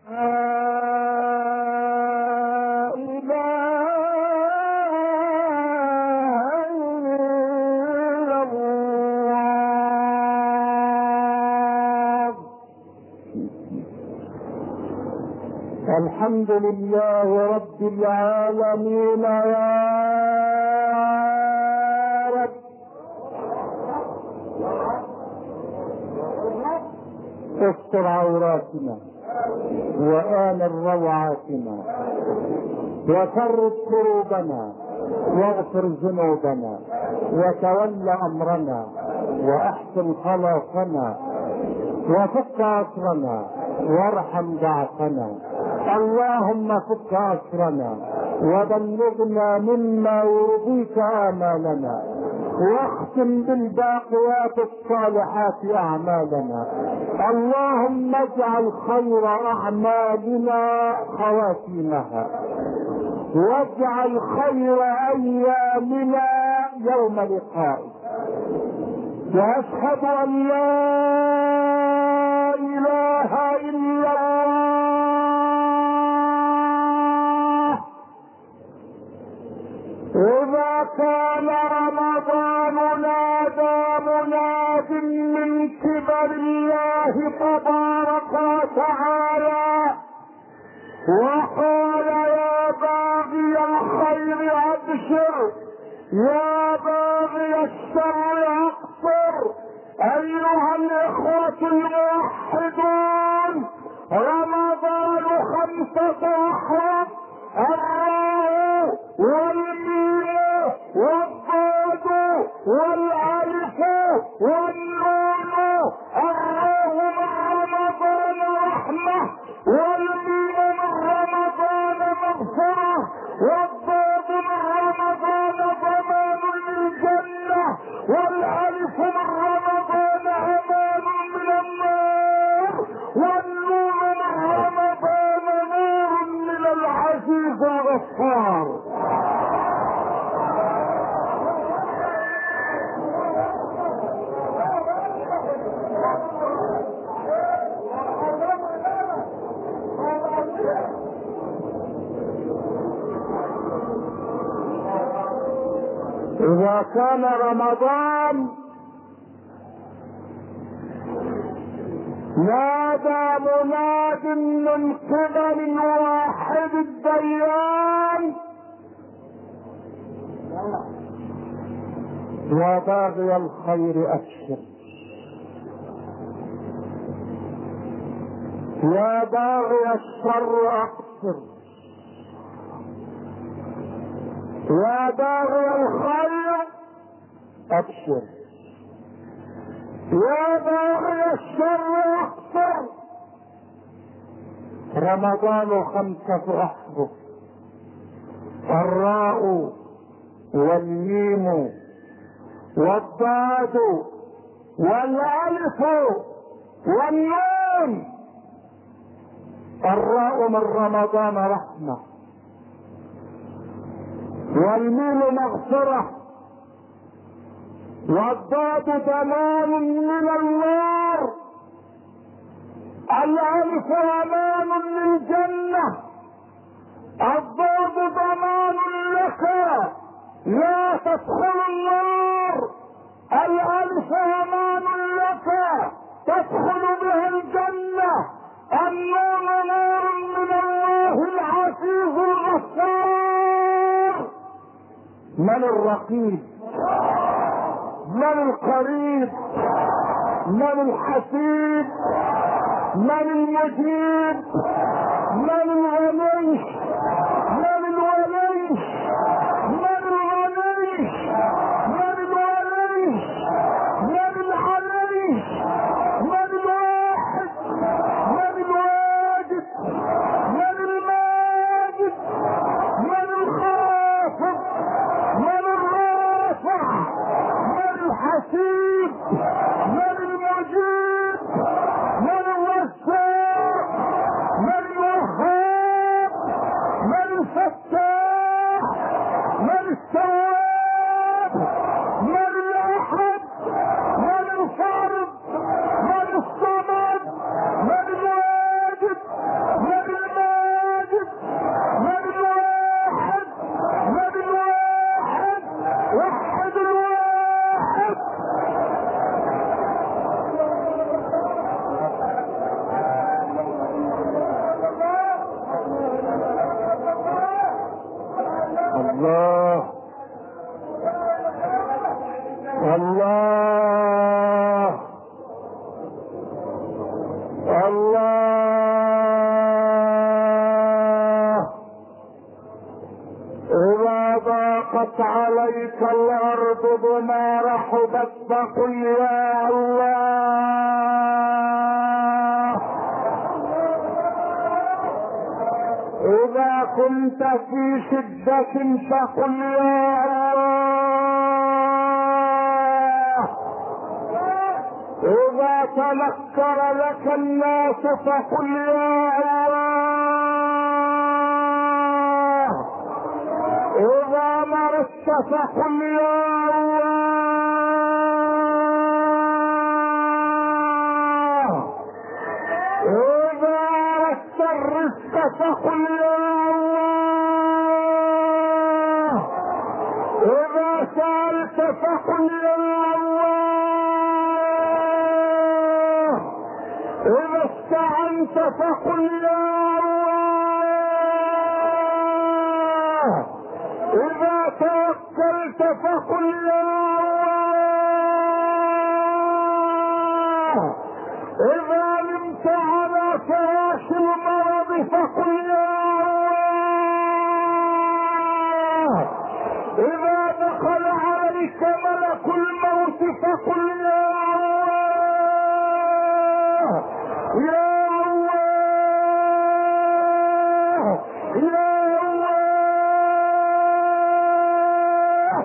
الحمد لله رب العالمين يا رب استر عوراتنا وآمن روعاتنا وفرج كروبنا واغفر ذنوبنا وتول امرنا واحسن خلاصنا وفك عصرنا وارحم ضعفنا اللهم فك عصرنا وبلغنا مما يرضيك امالنا واختم بالباقيات الصالحات اعمالنا اللهم اجعل خير اعمالنا خواتيمها واجعل خير ايامنا يوم لقائك واشهد ان لا اله الا الله اذا كان رمضان نادى مناد من كبر الله تبارك وتعالى وقال يا باغي الخير ابشر يا باغي الشر اقصر ايها الاخوة الموحدون رمضان خمسة احرف الراء والميم والضاد والالف والنون الراء من رمضان رحمه والميم من رمضان مغفرة والضاد من رمضان ضمان للجنة والألف من رمضان أمان من النار والنور من رمضان نور من العزيز الغفار إذا كان رمضان نادى مناد من قبل واحد الديان يا باغي الخير أبشر يا باغي الشر أقصر يا باغي الخير ابشر يا باغي الشر اقصر رمضان خمسة احرف الراء والميم والضاد والالف والنون الراء من رمضان رحمه والميم مغفرة والضاد ضمان من النار الألف أمان للجنة الضاد ضمان لك لا تدخل النار الألف أمان لك تدخل به الجنة النور نور من الله العزيز الغفار من الرقيب من القريب من الحسيب من المجيب من الغني من الولي من الغني من الولي من العلي من الواحد من الواجد من الماجد من الخافض من الرافع من الحسيب من المجيب من الوساع من الوهاب الله إذا ضاقت عليك الأرض بما رحبت فقل يا الله إذا كنت في شدة فقل يا الله إذا تنكر لك الناس فقل يا الله إذا مرضت فقل يا الله إذا أردت الرزق فقل يا الله إذا سألت فقل يا الله إذا استعنت فقل يا الله إذا توكلت فقل يا الله إذا نمت على فراش المرض فقل يا الله إذا دخل عليك ملك الموت فقل يا الله يا الله يا الله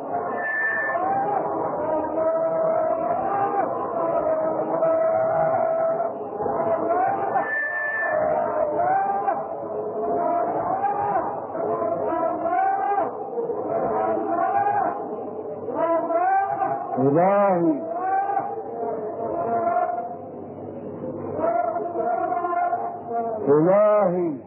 إلهي إلهي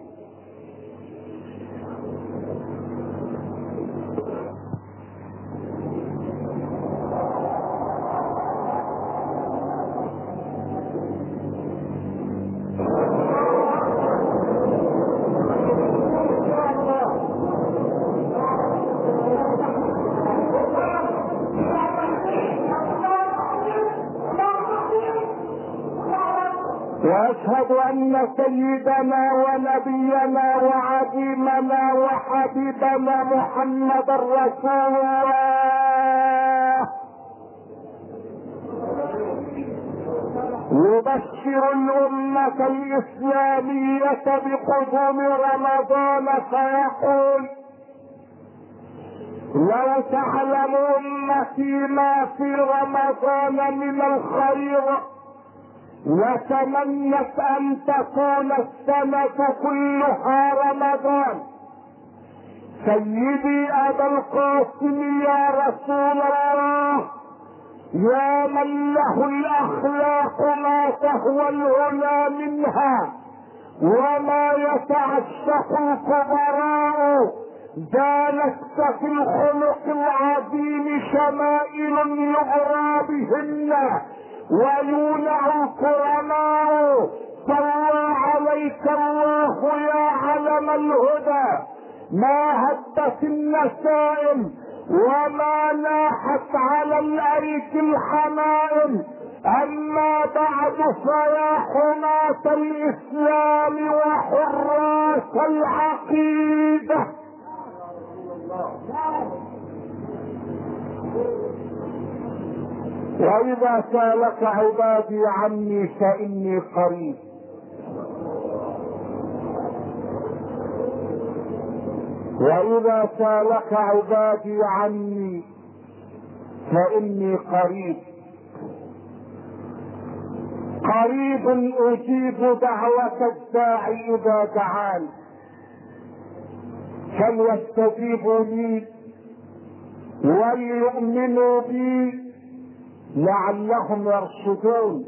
واشهد ان سيدنا ونبينا وعظيمنا وحبيبنا محمد رسول الله يبشر الأمة الإسلامية بقدوم رمضان فيقول لو تعلم أمتي ما في رمضان من الخير وتمنت ان تكون السنة كلها رمضان سيدي ابا القاسم يا رسول الله يا من له الاخلاق ما تهوى العلا منها وما يتعشق الكبراء جالست في الخلق العظيم شمائل يغرى بهن ويولع الكرماء صلى عليك الله يا علم الهدى ما هدت النسائم وما ناحت على الأريك الحمائم أما بعد فيا حماة الإسلام وحراس العقيدة وإذا سالك عبادي عني فإني قريب وإذا سالك عبادي عني فإني قريب قريب أجيب دعوة الداعي إذا دعان فليستجيبوا لي وليؤمنوا بي لعلهم يرشدون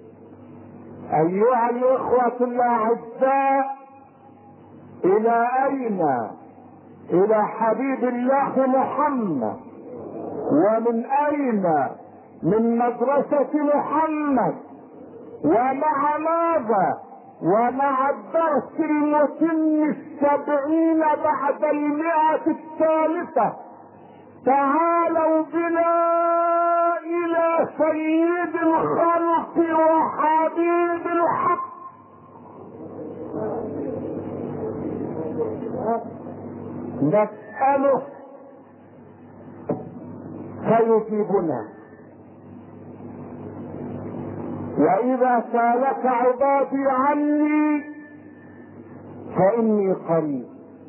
ايها الاخوة الاعزاء الى اين الى حبيب الله محمد ومن اين من مدرسة محمد ومع ماذا ومع الدرس المتم السبعين بعد المئة الثالثة تعالوا بنا الى سيد الخلق وحبيب الحق نسأله فيجيبنا وإذا سالك عبادي عني فإني قريب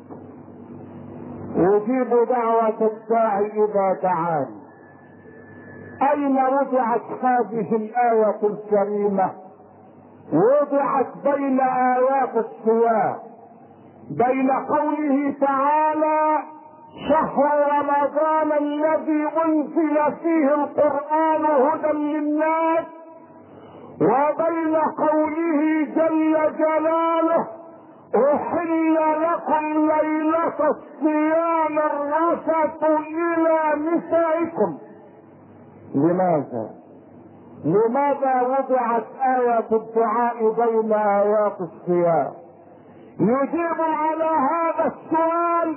أجيب دعوة الداعي إذا دعاني أين وضعت هذه الآية الكريمة؟ وضعت بين آيات الصيام بين قوله تعالى شهر رمضان الذي أنزل فيه القرآن هدى للناس وبين قوله جل جلاله أحل لكم ليلة الصيام الرفث إلى نسائكم لماذا؟ لماذا وضعت آية الدعاء بين آيات الصيام؟ يجيب على هذا السؤال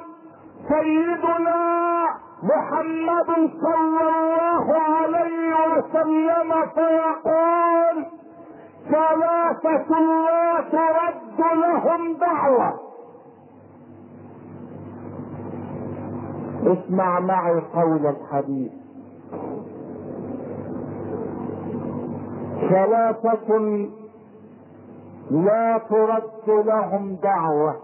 سيدنا محمد صلى الله عليه وسلم فيقول ثلاثة لا ترد لهم دعوة اسمع معي قول الحديث ثلاثة لا ترد لهم دعوة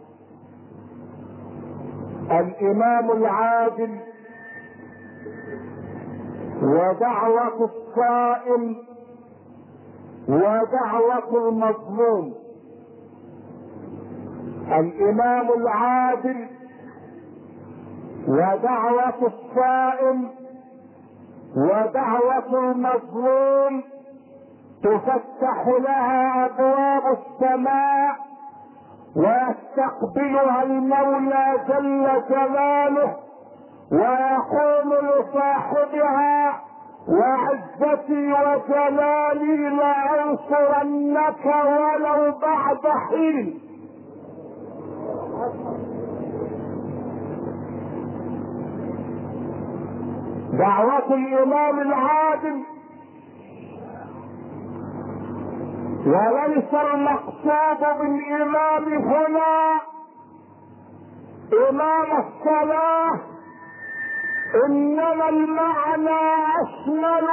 الإمام العادل ودعوة الصائم ودعوة المظلوم الإمام العادل ودعوة الصائم ودعوة المظلوم تفتح لها أبواب السماء ويستقبلها المولى جل جلاله ويقول لصاحبها وعزتي وجلالي لأنصرنك ولو بعد حين دعوة الإمام العادل وليس المقصود بالإمام هنا إمام الصلاة إنما المعنى أشمل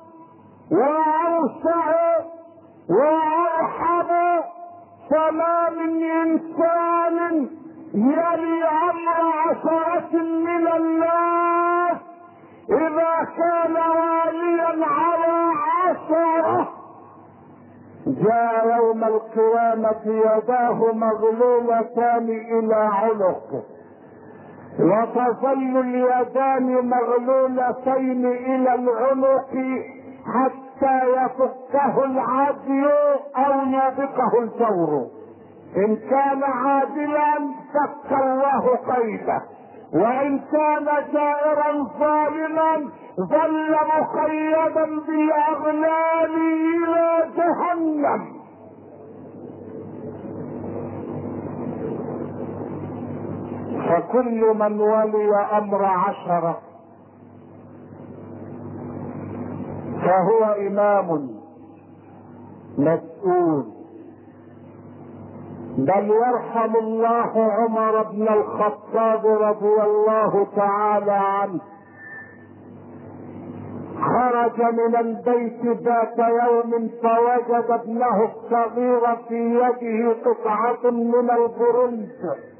وأوسع وأرحب فما من إنسان يلي أمر عشرة من الناس إذا كان واليا على عشرة جاء يوم القيامة يداه مغلولتان إلى عنقه وتظل اليدان مغلولتين إلى العنق حتى يفكه العدل أو يوبقه الجور إن كان عادلا فك الله قيده وان كان جائرا ظالما ظل مقيدا بالاغلال الى جهنم فكل من ولي امر عشره فهو امام مسؤول بل يرحم الله عمر بن الخطاب رضي الله تعالى عنه خرج من البيت ذات يوم فوجد ابنه الصغير في يده قطعة من البرنس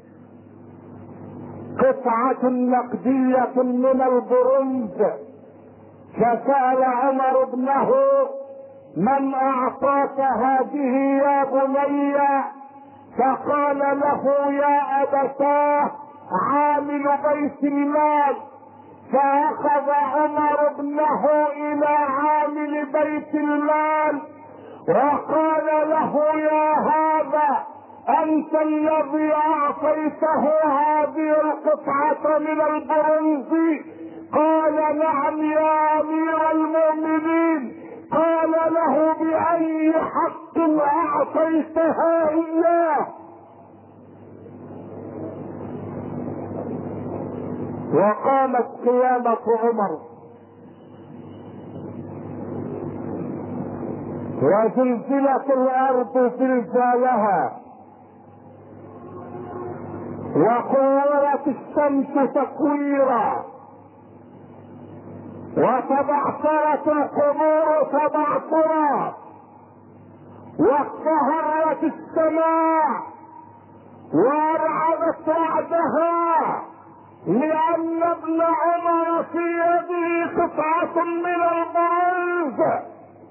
قطعة نقدية من البرنس فسأل عمر ابنه من أعطاك هذه يا بني فقال له يا أبتاه عامل بيت المال فأخذ عمر ابنه إلى عامل بيت المال وقال له يا هذا أنت الذي أعطيته هذه القطعة من البرنز قال نعم يا أمير المؤمنين قال له بأي حق أعطيتها إياه وقامت قيامة عمر وزلزلت الأرض زلزالها وكورت الشمس تكويرا وتبعثرت القبور تبعثرا واقتهرت السماء وارعبت رعدها لان ابن عمر في يده قطعه من البرز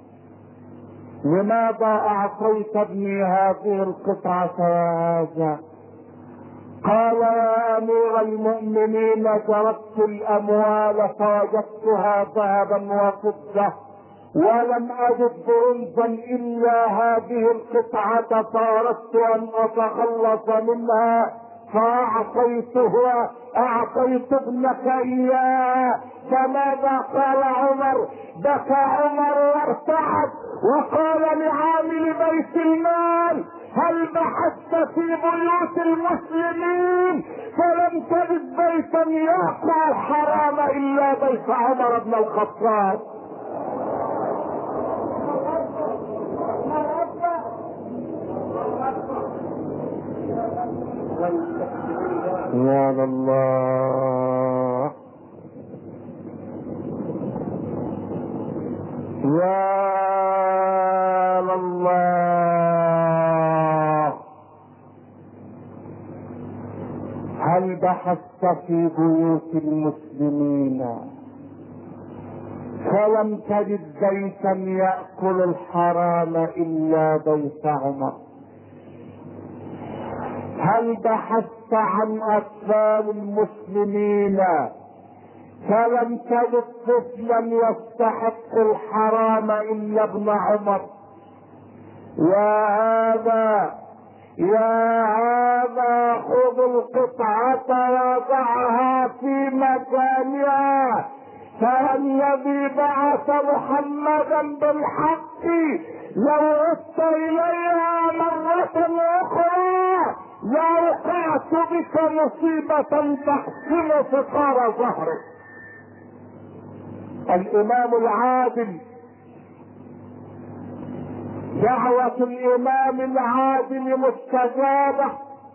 لماذا اعطيت ابني هذه القطعه هذا قال يا امير المؤمنين جردت الاموال فوجدتها ذهبا وفضه ولم اجد برنزا الا هذه القطعه فاردت ان اتخلص منها فاعطيته اعطيت ابنك اياه فماذا قال عمر بكى عمر وارتعد وقال لعامل بيت المال هل بحثت في بيوت المسلمين فلم تجد بيتا يقع الحرام الا بيت عمر بن الخطاب يا الله يا الله هل بحثت في بيوت المسلمين فلم تجد بيتا ياكل الحرام الا بيت عمر هل بحثت عن اطفال المسلمين فلم تجد طفلا يستحق الحرام الا ابن عمر يا هذا يا هذا خذ القطعة وضعها في مكانها فالذي بعث محمدا بالحق لو عدت اليها مرة اخرى لوقعت بك مصيبة تحسن فقار ظهرك الامام العادل دعوة الامام العادل مستجابة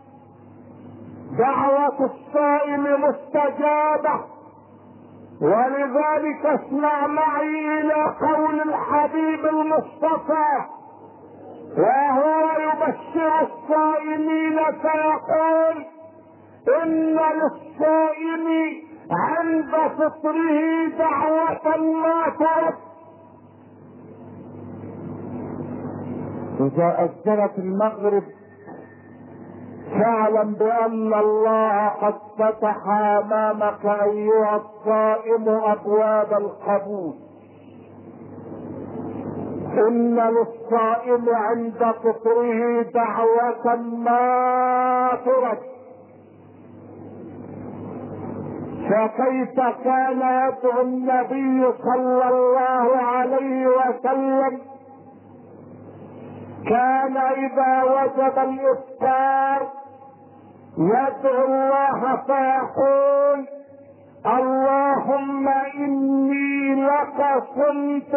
دعوة الصائم مستجابة ولذلك اسمع معي الى قول الحبيب المصطفى وهو يبشر الصائمين فيقول ان للصائم عند فطره دعوة ما ترد إذا أذنت المغرب فاعلم بأن الله قد فتح أمامك أيها الصائم أبواب القبول إن للصائم عند فطره دعوة ما ترد فكيف كان يدعو النبي صلى الله عليه وسلم كان اذا وجب الافطار يدعو الله فيقول اللهم اني لك صمت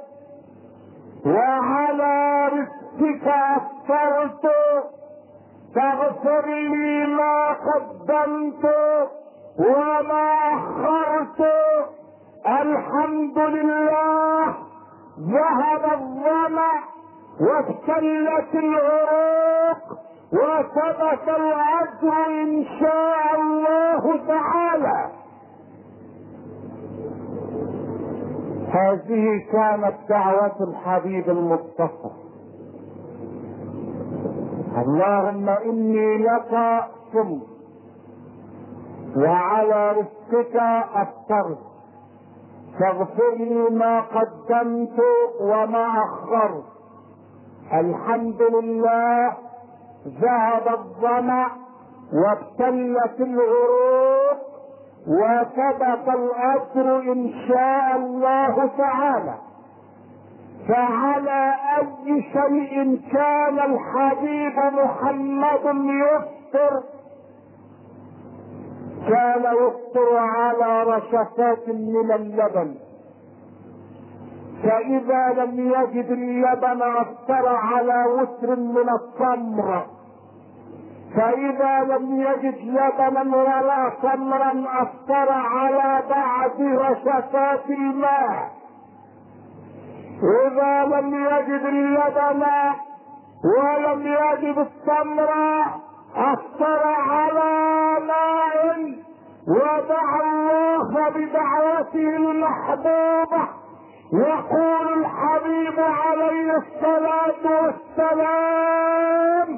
وعلى رزقك افطرت فاغفر لي ما قدمت وما اخرت الحمد لله ذهب الظمأ وابتلت العروق وثبت الاجر ان شاء الله تعالى هذه كانت دعوة الحبيب المصطفى اللهم اني لك صمت وعلى رزقك افطرت فاغفر لي ما قدمت وما اخرت الحمد لله ذهب الظمأ وابتلت العروق وثبت الاجر ان شاء الله تعالى فعلى اي شيء كان الحبيب محمد يفطر كان يفطر على رشفات من اللبن فإذا لم يجد اللبن أفطر على وتر من التمر فإذا لم يجد لبنا ولا تمرا أفطر على بعض رشفات الماء إذا لم يجد اللبن ولم يجد التمر أفطر على ماء ودعا الله بدعوته المحبوبة يقول الحبيب عليه الصلاة والسلام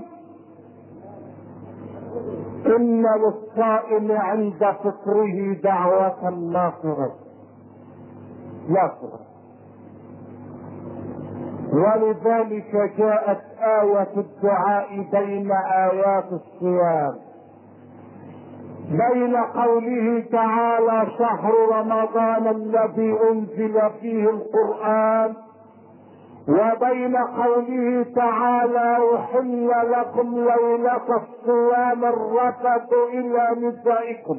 إن للصائم عند فطره دعوة ناصرة ناصرة ولذلك جاءت آية الدعاء بين آيات الصيام بين قوله تعالى شهر رمضان الذي انزل فيه القران وبين قوله تعالى احل لكم ليله الصيام الرفث الى نسائكم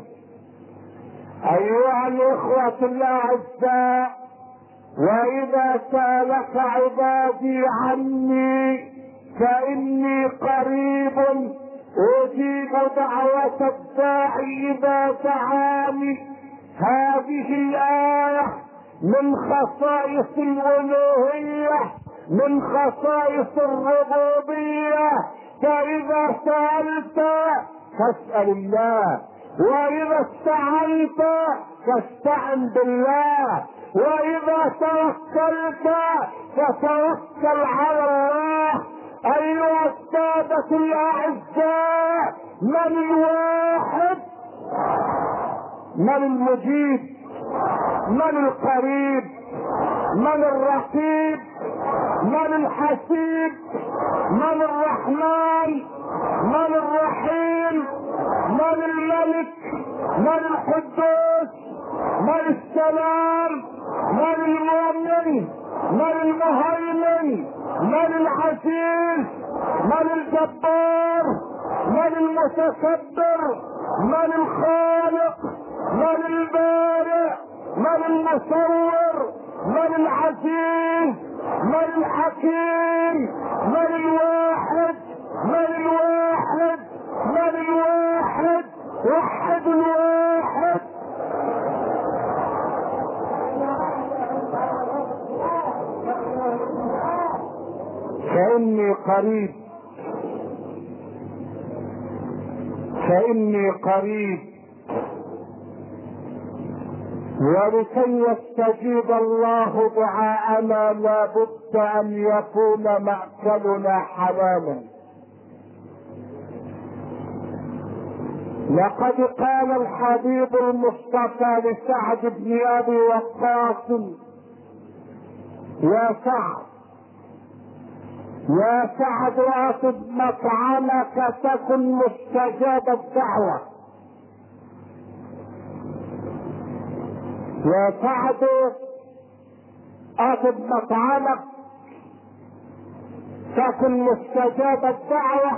ايها الاخوه الاعزاء واذا سالك عبادي عني فاني قريب اجيب دعوة الداعي اذا دعاني هذه الآية من خصائص الألوهية من خصائص الربوبية فإذا سألت فاسأل الله وإذا استعنت فاستعن بالله وإذا توكلت فتوكل على الله ايها السادة الاعزاء من الواحد من المجيب من القريب من الرقيب من الحسيب من الرحمن من الرحيم من الملك من القدوس من السلام من المؤمن من المهيمن من العزيز من الجبار من المتكبر من الخالق من البارئ من المصور من العزيز من الحكيم من الواحد من الواحد من الواحد وحد الواحد فإني قريب فإني قريب ولكي يستجيب الله دعاءنا لا بد أن يكون مأكلنا حلالا لقد قال الحبيب المصطفى لسعد بن ابي وقاص يا سعد يا سعد اطب مطعمك تكن مستجاب الدعوة يا سعد اطب مطعمك تكن مستجاب الدعوة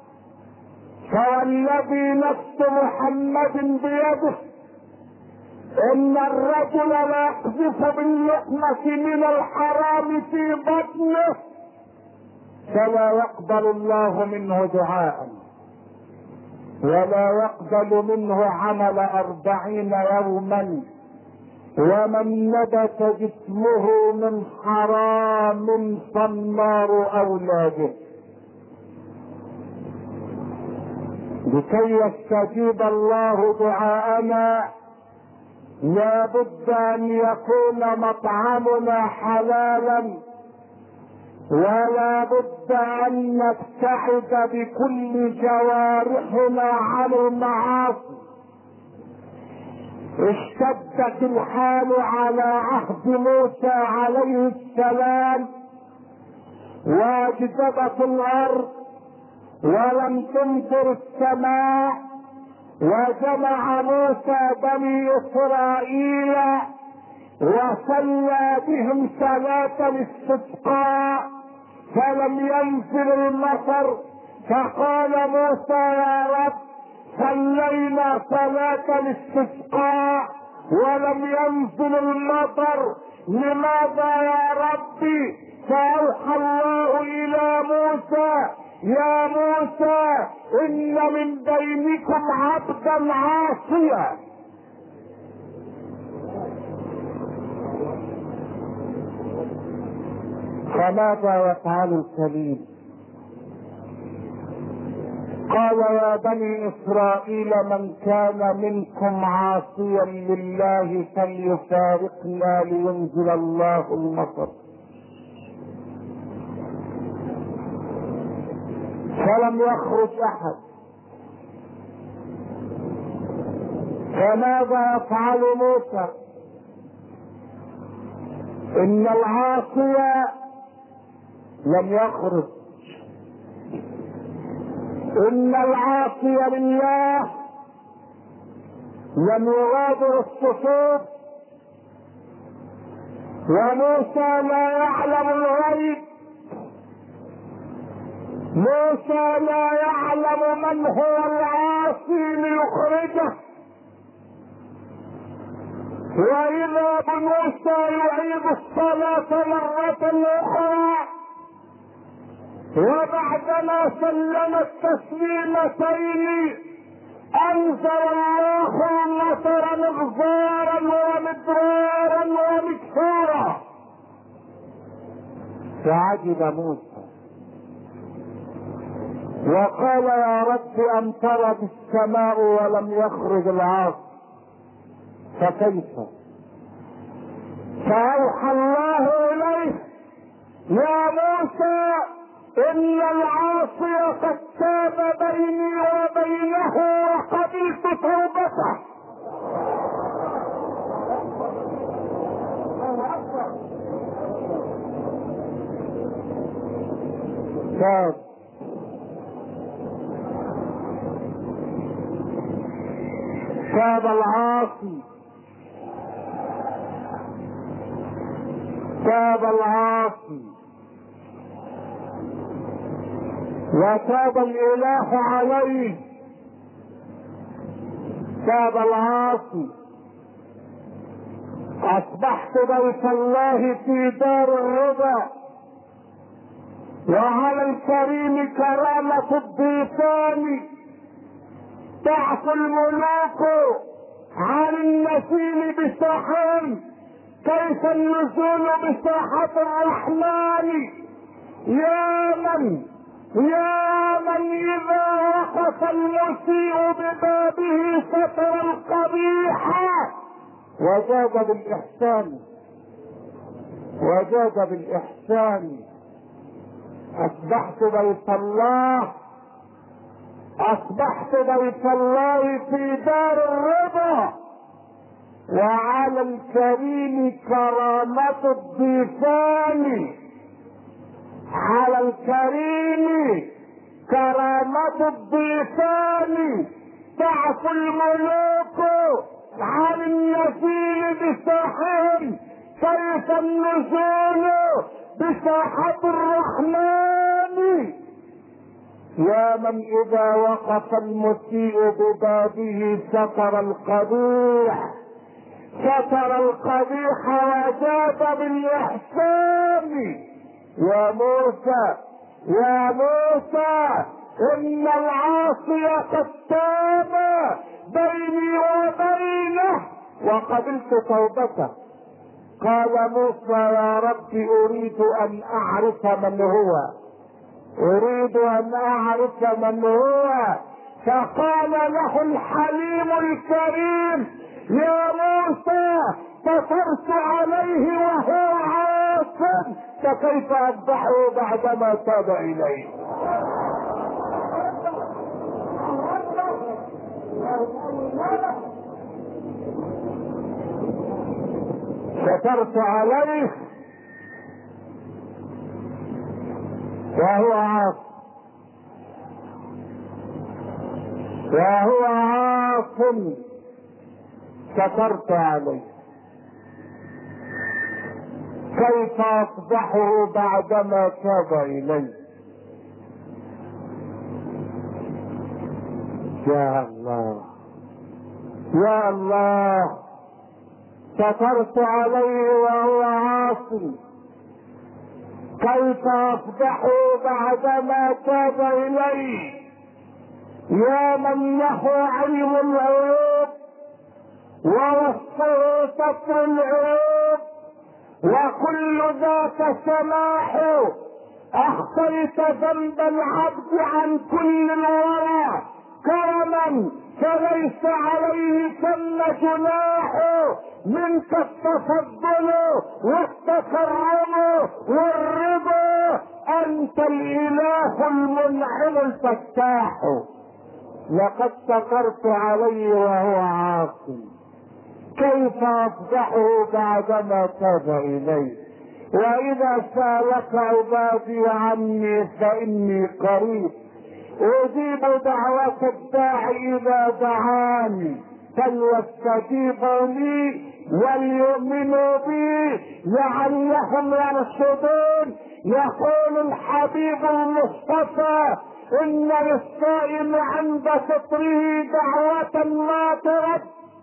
فوالذي نفس محمد بيده ان الرجل لا يقذف باللقمة من الحرام في بطنه فلا يقبل الله منه دعاء ولا يقبل منه عمل أربعين يوما ومن نبت جسمه من حرام فالنار أولاده لكي يستجيب الله دعاءنا لا بد ان يكون مطعمنا حلالا ولا بد ان نبتعد بكل جوارحنا عن المعاصي اشتدت الحال على عهد موسى عليه السلام واجدبت الارض ولم تمطر السماء وجمع موسى بني اسرائيل وصلى بهم صلاة الاستسقاء فلم ينزل المطر فقال موسى يا رب صلينا صلاة الاستسقاء ولم ينزل المطر لماذا يا ربي فأوحى الله إلى موسى يا موسى ان من بينكم عبدا عاصيا فماذا يفعل الكليم قال يا بني اسرائيل من كان منكم عاصيا لله فليفارقنا لينزل الله المطر فلم يخرج احد فماذا يفعل موسى ان العاصي لم يخرج ان العاصي لله لم يغادر الصفوف وموسى لا يعلم الغيب موسى لا يعلم من هو العاصي ليخرجه واذا بموسى يعيد الصلاه مره اخرى وبعدما سلم التسليمتين انزل الله المطر مغزارا ومدرارا ومكسورا فعجب موسى وقال يا رب امطرت السماء ولم يخرج العاص فكيف فاوحى الله اليه يا موسى ان العاصي قد تاب بيني وبينه وقبلت توبته تاب تاب العاصي تاب العاصي وتاب الاله عليه تاب العاصي اصبحت بيت الله في دار الرضا وعلى الكريم كرامة الضيفان تعفو الملوك عن النسيم بساحهم كيف النزول بساحة الرحمن يا من يا من إذا وقف المسيء ببابه ستر القبيح وجاد بالإحسان وجاد بالإحسان أصبحت بيت الله أصبحت بيت الله في دار الرضا وعلى الكريم كرامة الضيفان على الكريم كرامة الضيفان تعفو الملوك عن النزيل بساحهم كيف النزول بساحة الرحمن يا من اذا وقف المسيء ببابه ستر القبيح ستر القبيح وجاد بالاحسان يا موسى يا موسى ان العاصي قد تاب بيني وبينه وقبلت توبته قال موسى يا رب اريد ان اعرف من هو اريد ان اعرف من هو فقال له الحليم الكريم يا موسى سترت عليه وهو عاصم فكيف اذبحه بعدما تاب اليه سترت عليه وهو عاص وهو عاص سترت عليه كيف اصبحه بعدما تاب الي يا الله يا الله سترت عليه وهو عاصي كيف افضح بعدما تاب الي يا من له علم العيوب ووصفه ستر العيوب وكل ذاك سماح اخطيت ذنب العبد عن كل الورى كرما فليس عليه ثم جناح منك التفضل والتكرم والرضا انت الاله المنعم الفتاح لقد سكرت عليه وهو عاصم كيف افضحه بعدما تاب الي واذا سالك عبادي عني فاني قريب اجيب دعوة الداعي اذا دعاني فليستجيبوا لي وليؤمنوا بي لعلهم يرشدون يقول الحبيب المصطفى ان للصائم عند فطره دعوة ما ترد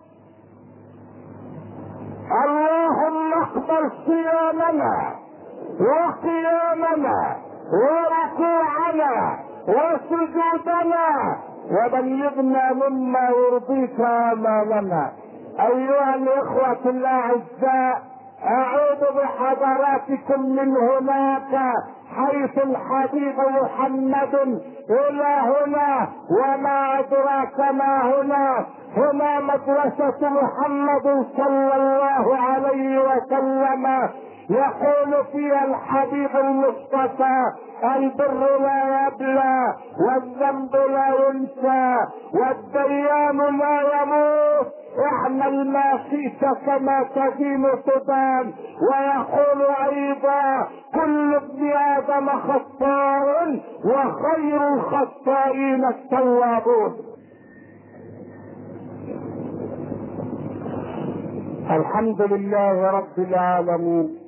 اللهم اقبل صيامنا وقيامنا وركوعنا وسجودنا وبلغنا مما يرضيك امالنا ايها الاخوة الاعزاء اعود بحضراتكم من هناك حيث الحبيب محمد الى هنا وما ادراك ما هنا هنا مدرسة محمد صلى الله عليه وسلم يقول فيها الحبيب المصطفى البر لا يبلى والذنب لا ينسى والديان لا يموت اعمل ما شئت كما تدين تبان ويقول ايضا كل ابن ادم خطاء وخير الخطائين التوابون الحمد لله رب العالمين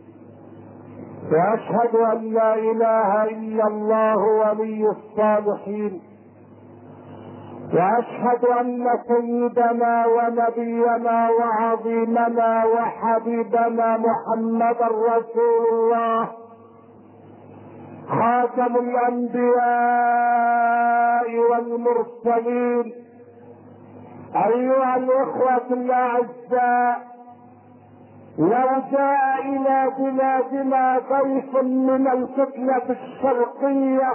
واشهد ان لا اله الا الله ولي الصالحين واشهد ان سيدنا ونبينا وعظيمنا وحبيبنا محمدا رسول الله خاتم الانبياء والمرسلين ايها الاخوه الاعزاء لو جاء الى بلادنا ضيف من الفتنة الشرقية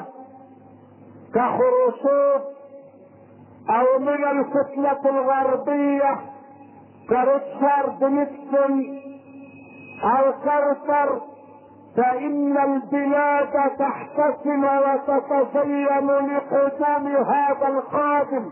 كخرشوف او من الفتنة الغربية كريتشارد نيكسون او كارتر فان البلاد تحتسم وتتزين لقدوم هذا القادم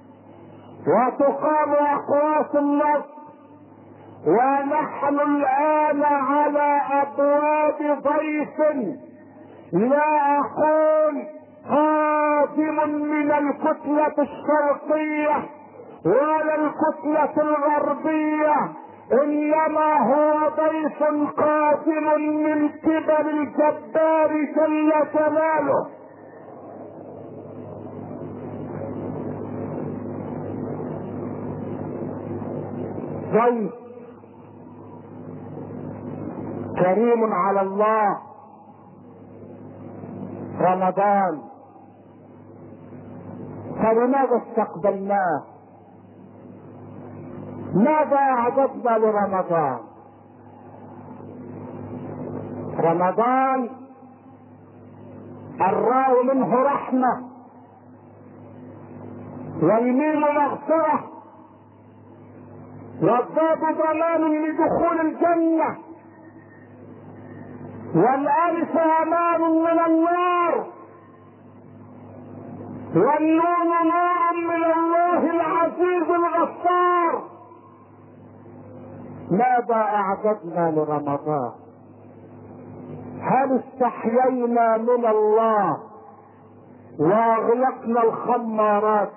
وتقام اقواس النصر ونحن الان على ابواب ضيف لا اقول قادم من الكتلة الشرقية ولا الكتلة الغربية انما هو ضيف قادم من قبل الجبار جل جلاله ضيف كريم على الله رمضان فلماذا استقبلناه ماذا اعددنا لرمضان رمضان الراء منه رحمه والميم مغفره والضاد ضمان لدخول الجنه والالف امان من النار والنون نور من الله العزيز الغفار ماذا اعددنا لرمضان هل استحيينا من الله واغلقنا الخمارات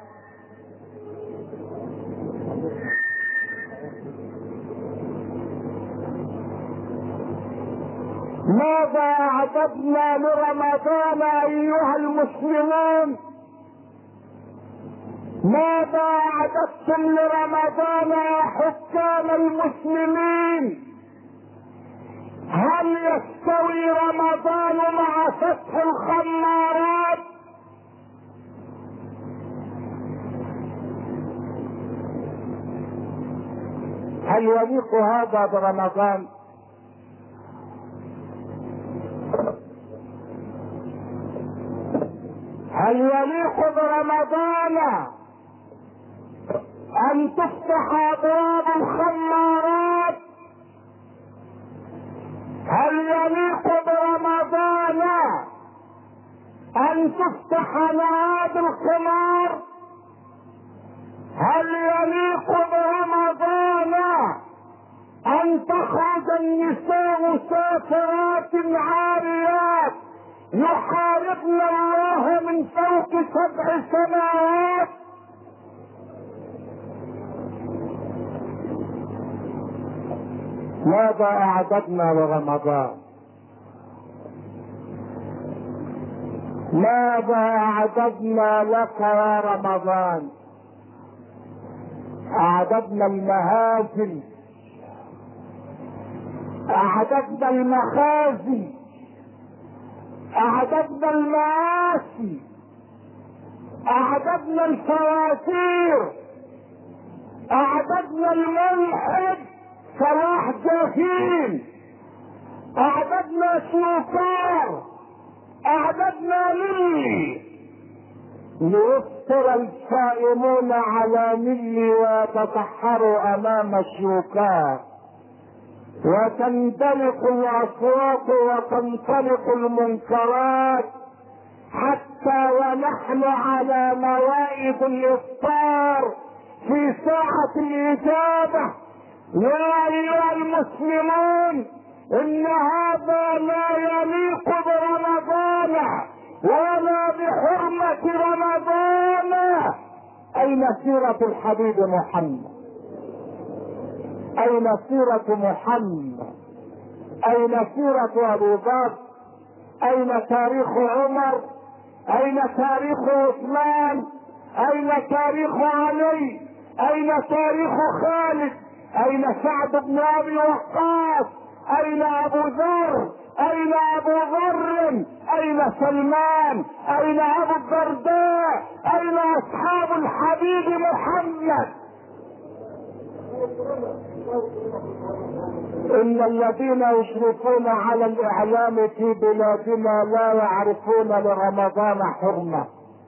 ماذا اعددنا لرمضان ايها المسلمون ماذا اعددتم لرمضان يا حكام المسلمين هل هل يستوي رمضان مع فتح الخمارات هل يليق هذا برمضان هل يليق برمضان ان تفتح ابواب الخمارات هل يليق برمضان ان تفتح نواد الخمار هل يليق برمضان ان تخرج النساء سافرات عاريات يحاربن الله من فوق سبع سماوات ماذا اعددنا لرمضان ماذا اعددنا لك يا رمضان اعددنا المهازل اعددنا المخازي اعددنا المآسي اعددنا الفواتير اعددنا الملحد صلاح جاهين اعددنا شوكار اعددنا لي ليفطر الصائمون على ملي ويتسحروا امام الشوكار وتندلق الاصوات وتنطلق المنكرات حتى ونحن على موائد الافطار في ساعة الاجابة يا ايها المسلمون ان هذا لا يليق برمضان ولا بحرمة رمضان اين سيرة الحبيب محمد اين سيرة محمد اين سيرة ابو بكر اين تاريخ عمر اين تاريخ عثمان اين تاريخ علي اين تاريخ خالد اين سعد بن ابي وقاص اين ابو ذر اين ابو ذر اين سلمان اين ابو الدرداء اين اصحاب الحبيب محمد ان الذين يشرفون على الاعلام في بلادنا لا يعرفون لرمضان حرمه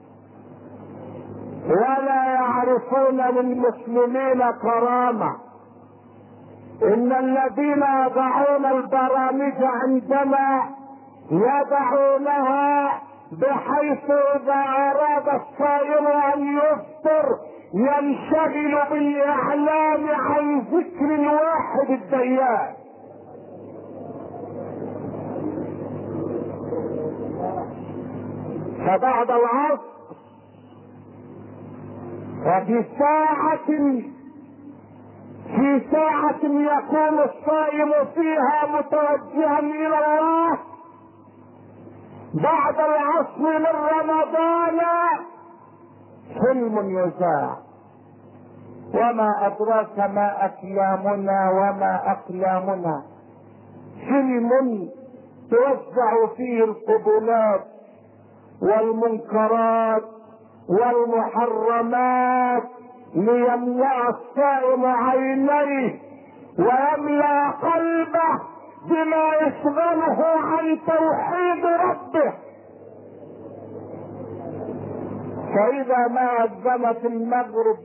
ولا يعرفون للمسلمين كرامه ان الذين يضعون البرامج عندنا يضعونها بحيث اذا اراد الصائم ان يفطر ينشغل بالاعلام عن ذكر الواحد الديان فبعد العصر وفي ساعة في ساعة يكون الصائم فيها متوجها إلى الله بعد العصر من رمضان حلم يذاع وما أدراك ما أكلامنا وما أقلامنا حلم توزع فيه القبلات والمنكرات والمحرمات ليملا الصائم عينيه ويملا قلبه بما يشغله عن توحيد ربه فاذا ما اذنت المغرب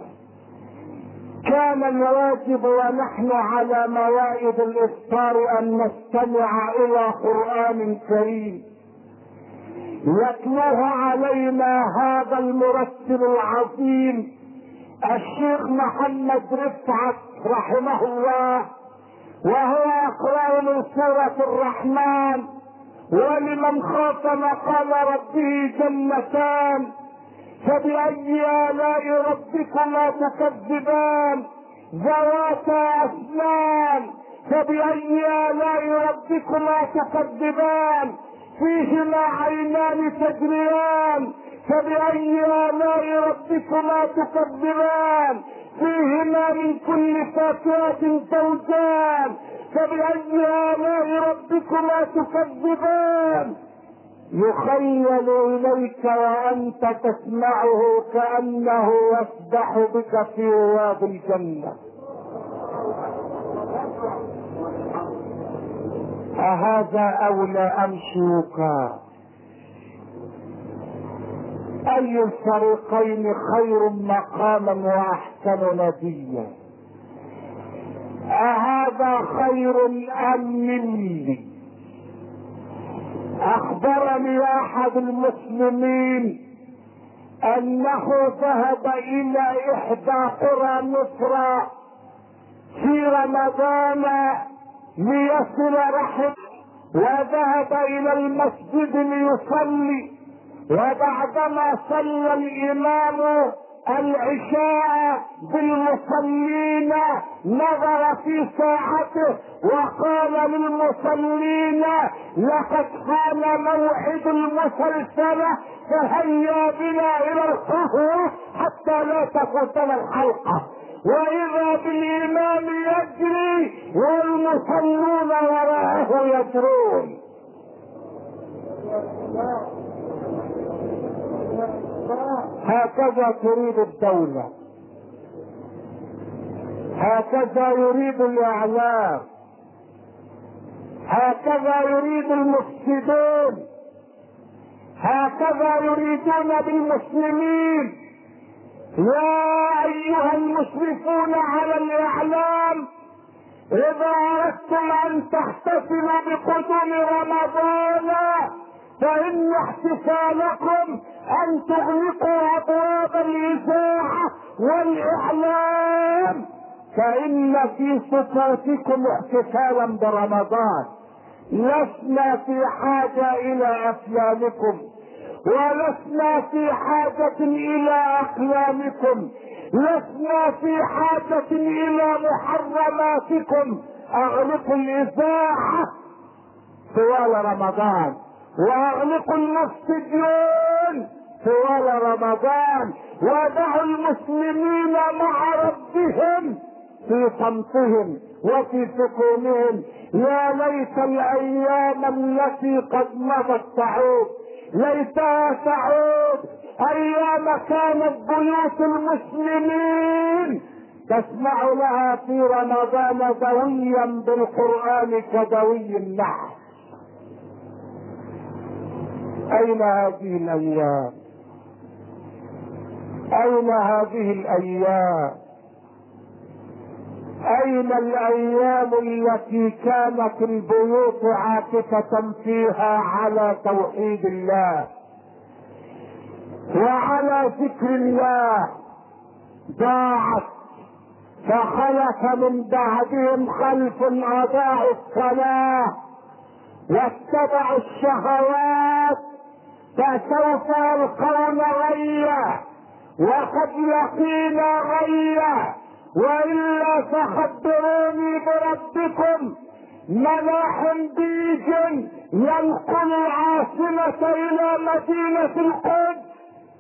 كان الواجب ونحن على موائد الافطار ان نستمع الى قران كريم يتلوه علينا هذا المرتل العظيم الشيخ محمد رفعت رحمه الله وهو يقرا من سوره الرحمن ولمن خاف مقام ربه جنتان فبأي آلاء ربكما تكذبان ذواتا أسنان فبأي آلاء ربكما تكذبان فيهما عينان تجريان فبأي آلاء ربكما تكذبان فيهما من كل فاكهة زوجان فبأي آلاء ربكما تكذبان يخيل إليك وأنت تسمعه كأنه يسبح بك في رواد الجنة أهذا أولى أم شوكا أي الفريقين خير مقاما وأحسن نديا أهذا خير أم مني أخبرني أحد المسلمين أنه ذهب إلى إحدى قرى مصر في رمضان ليصل رحم وذهب إلى المسجد ليصلي وبعدما صلى الإمام العشاء بالمصلين نظر في ساعته وقال للمصلين لقد كان موعد المسلسلة فهيا بنا الى القهوة حتى لا تفوتنا الحلقة واذا بالامام يجري والمصلون وراءه يجرون هكذا تريد الدولة هكذا يريد الاعلام هكذا يريد المفسدون هكذا يريدون بالمسلمين يا ايها المشرفون على الاعلام اذا اردتم ان تحتفلوا بقدوم رمضان فان احتفالكم ان تغلقوا ابواب الاذاعه والاعلام فان في صفاتكم احتفالا برمضان لسنا في حاجه الى افلامكم ولسنا في حاجة إلى أقلامكم لسنا في حاجة إلى محرماتكم أغلقوا الإذاعة طوال رمضان واغلقوا المسجدين طوال رمضان ودعوا المسلمين مع ربهم في صمتهم وفي سكونهم يا ليت الايام التي قد مضت تعود ليتها تعود ايام كانت بيوت المسلمين تسمع لها في رمضان دويا بالقران كدوي النحل اين هذه الايام اين هذه الايام اين الايام التي كانت البيوت عاكفه فيها على توحيد الله وعلى ذكر الله ضاعت فخلف من بعدهم خلف اضاعوا الصلاه واتبعوا الشهوات فسوف يلقون غيا وقد لقينا غيا والا فخبروني بربكم ملاح بيج ينقل العاصمة الى مدينة القدس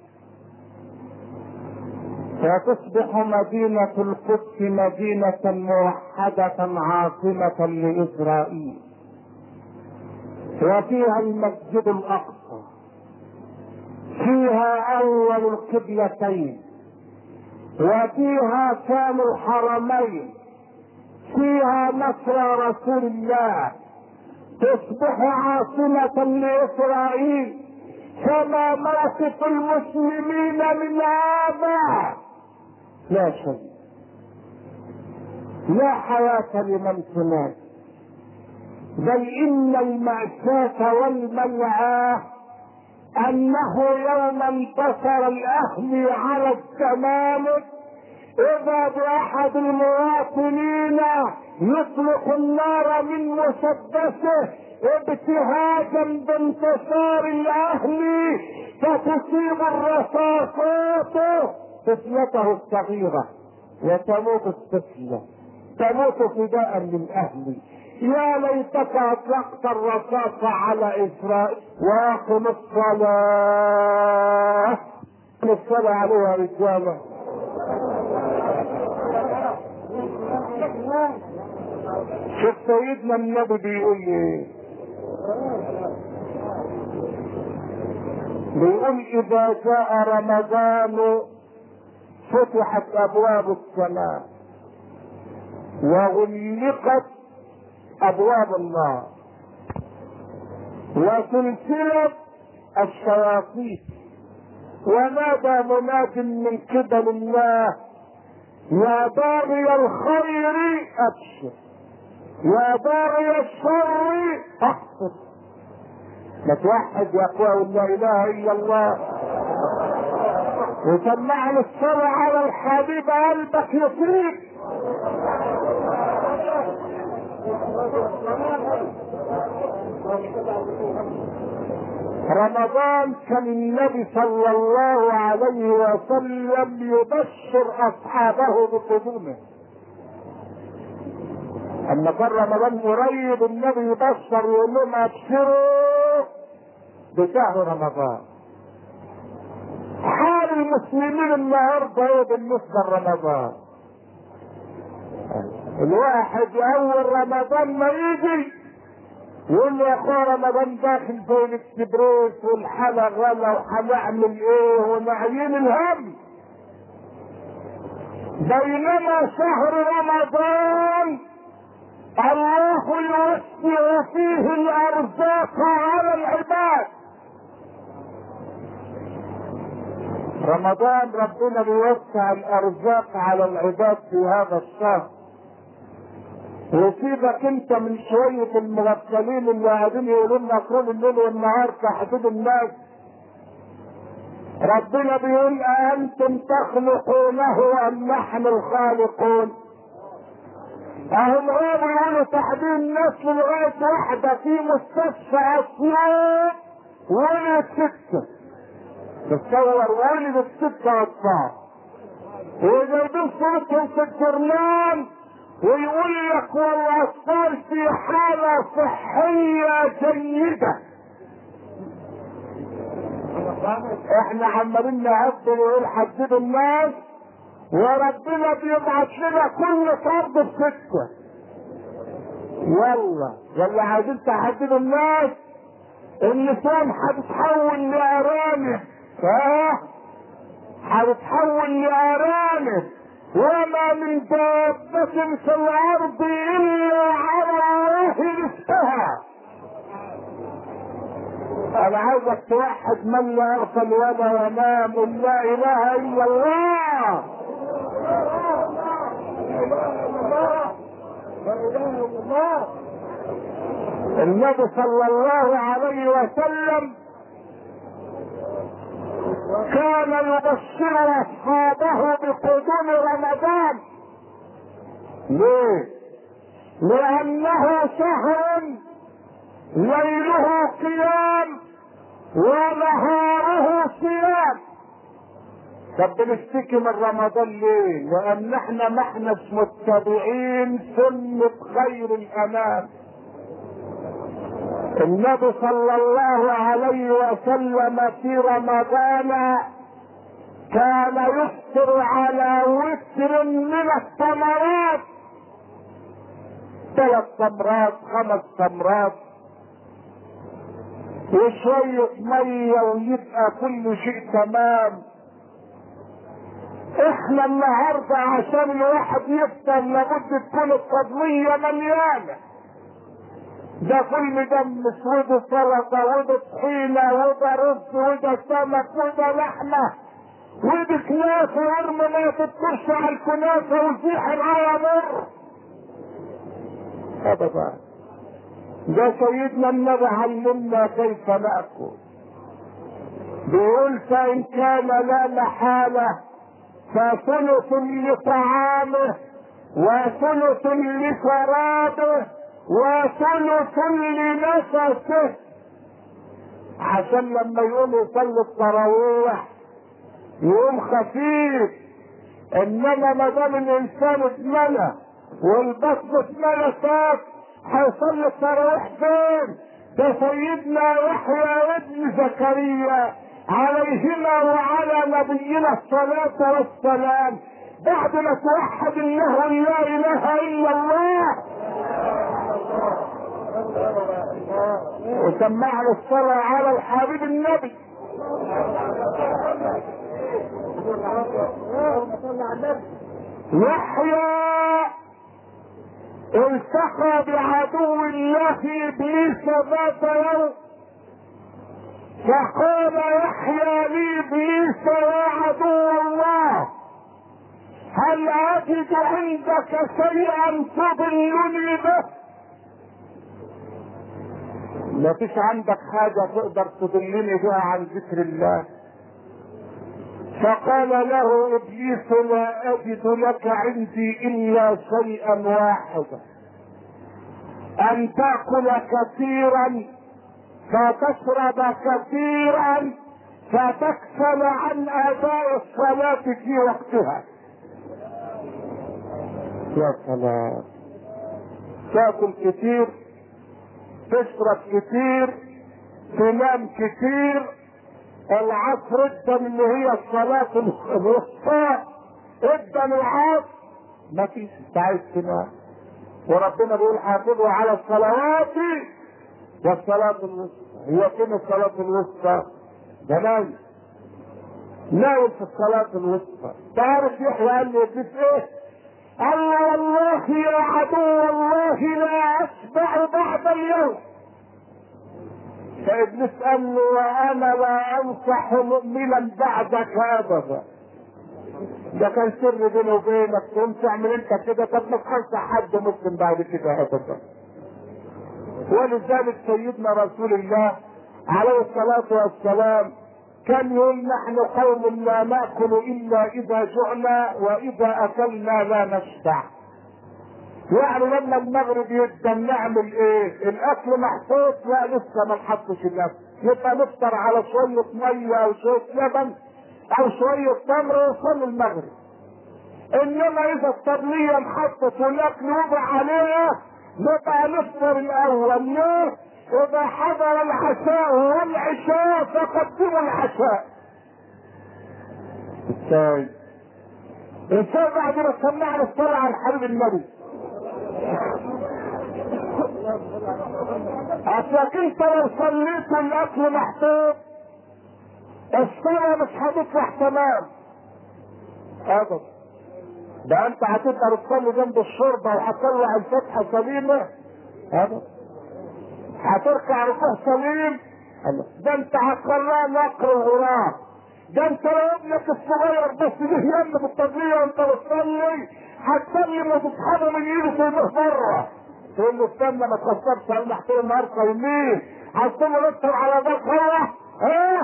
فتصبح مدينة القدس مدينة موحدة عاصمة لإسرائيل وفيها المسجد الأقصى فيها أول القبلتين وفيها كان الحرمين فيها مصر رسول الله تصبح عاصمة لإسرائيل فما موقف المسلمين من هذا لا شيء لا حياة لمن تنام بل إن المأساة والمنعاه انه يوم انتصر الاهلي على الزمالك اذا باحد المواطنين يطلق النار من مسدسه ابتهاجا بانتصار الاهلي فتصيب الرصاصات طفلته الصغيره وتموت الطفله تموت فداء للاهلي يا ليتك اطلقت الرصاص على اسرائيل واقم الصلاة الصلاة عليها رجالة شوف سيدنا النبي بيقول ايه بيقول اذا جاء رمضان فتحت ابواب السماء وغلقت ابواب النار وسلسلة الشياطين ونادى مناد من قبل الله يا باغي الخير ابشر يا باغي الشر احسن ما توحد يا اخوة لا اله الا الله وسمعني الصلاة على الحبيب قلبك يطيب رمضان كان النبي صلى الله عليه وسلم يبشر اصحابه بقدومه اما كان رمضان قريب النبي يبشر يقول لهم ابشروا بشهر رمضان حال المسلمين النهارده ايه بالنسبه لرمضان الواحد اول رمضان ما يجي يقول له يا اخويا رمضان داخل زي الاكسبريس والحلا غلا وهنعمل ايه ونعيين الهم بينما شهر رمضان الله يوسع فيه الارزاق على العباد رمضان ربنا بيوسع الارزاق على العباد في هذا الشهر وسيبك انت من شوية المغفلين اللي قاعدين يقولوا لنا طول الليل والنهار تحديد الناس ربنا بيقول أأنتم تخلقونه أم نحن الخالقون؟ أهم هو بيقولوا تحديد الناس لغاية واحدة في مستشفى أسيوط ولد ستة تصور ولد ستة أطفال وجايبين صورتهم في الجرنان ويقول لك والاطفال في حالة صحية جيدة احنا عمالين نعد ونقول حددوا الناس وربنا بيبعت لنا كل فرد بستة يلا يلا عايزين تحددوا الناس النسوان هتتحول لارانب ها هتتحول لارانب وما من دابة في الأرض إلا على الله رزقها أنا عايزك توحد من لا يغفل ولا ينام قل لا إله إلا الله النبي صلى الله عليه وسلم كان يبشر اصحابه بقدوم رمضان ليه لانه شهر ليله قيام ونهاره صيام طب بنشتكي من رمضان ليه لان احنا ما احناش متبعين سنة خير الانام النبي صلى الله عليه وسلم في رمضان كان يفطر على وتر من التمرات ثلاث تمرات خمس تمرات وشوية مية ويبقى كل شيء تمام احنا النهاردة عشان الواحد يفطر لابد تكون الطبلية مليانة ده كل ده مسود سلطة وده طحينة وده رز وده سمك وده لحمة وده كنافة ورمى ما تذكرش على الكنافة وزيح العيا مر ابدا ده سيدنا النبي علمنا كيف ناكل بيقول فان كان لا محالة فثلث لطعامه وثلث لشرابه وثلث لنفسه عشان لما يقوم يصلي التراويح يقوم خفيف انما ما دام الانسان اتملى والبطن اتملى فات هيصلي التراويح فين؟ ده سيدنا يحيى ابن زكريا عليهما وعلى نبينا الصلاة والسلام بعد ما توحد الله لا اله الا الله وسمعنا الصلاة على الحبيب النبي يحيى التقى بعدو الله ابليس ذات يوم فقال يحيى لابليس يا عدو الله هل اجد عندك شيئا تضلني به ما فيش عندك حاجة تقدر تضلني بها عن ذكر الله فقال له ابليس لا اجد لك عندي الا شيئا واحدا ان تاكل كثيرا فتشرب كثيرا فتكسل عن اداء الصلاه في وقتها يا سلام تاكل كتير تشرب كتير تنام كتير العصر ادى اللي هي الصلاة الوسطى ادى العصر ما فيش انت عايز تنام وربنا بيقول حافظوا على الصلوات والصلاة الوسطى هي فين الصلاة الوسطى؟ ده نايم نايم في الصلاة الوسطى تعرف يحيى قال لي ابليس ايه؟ قال له والله يا عدو الله لا اشبع بعد اليوم فابليس قال له وانا لا انصح مؤمنا بعدك ابدا ده كان سر بيني وبينك تقوم تعمل انت كده طب ما تنصح حد مسلم بعد كده ابدا ولذلك سيدنا رسول الله عليه الصلاة والسلام كان يقول نحن قوم لا ناكل الا اذا جعنا واذا اكلنا لا نشبع يعني لما المغرب يبدا نعمل ايه؟ الاكل محطوط لا لسه ما نحطش الاكل يبقى نفطر على شويه ميه او شويه لبن او شويه تمر وصل المغرب انما اذا الطبليه انحطت والاكل وضع عليها نبقى نفطر الاول ليه؟ اذا حضر العشاء والعشاء فقدموا العشاء ازاي؟ ازاي بعد ما سمعنا الصلاة على الحبيب النبي اصلك انت لو صليت والاكل محطوط الصلاة مش هتطلع تمام ابدا ده انت هتقدر تصلي جنب الشوربة وهتطلع الفتحة سليمة ابدا هتركع ركوع سليم ده انت هتخليها نقر وغراب ده انت لو ابنك الصغير بس جه يم بالتضلية وانت بتصلي هتسلم وتسحبه من ايده ترميه بره تقول له استنى ما تخسرش انا محتاج النهارده يمين هتسيبه نفطر على ذاك هو ها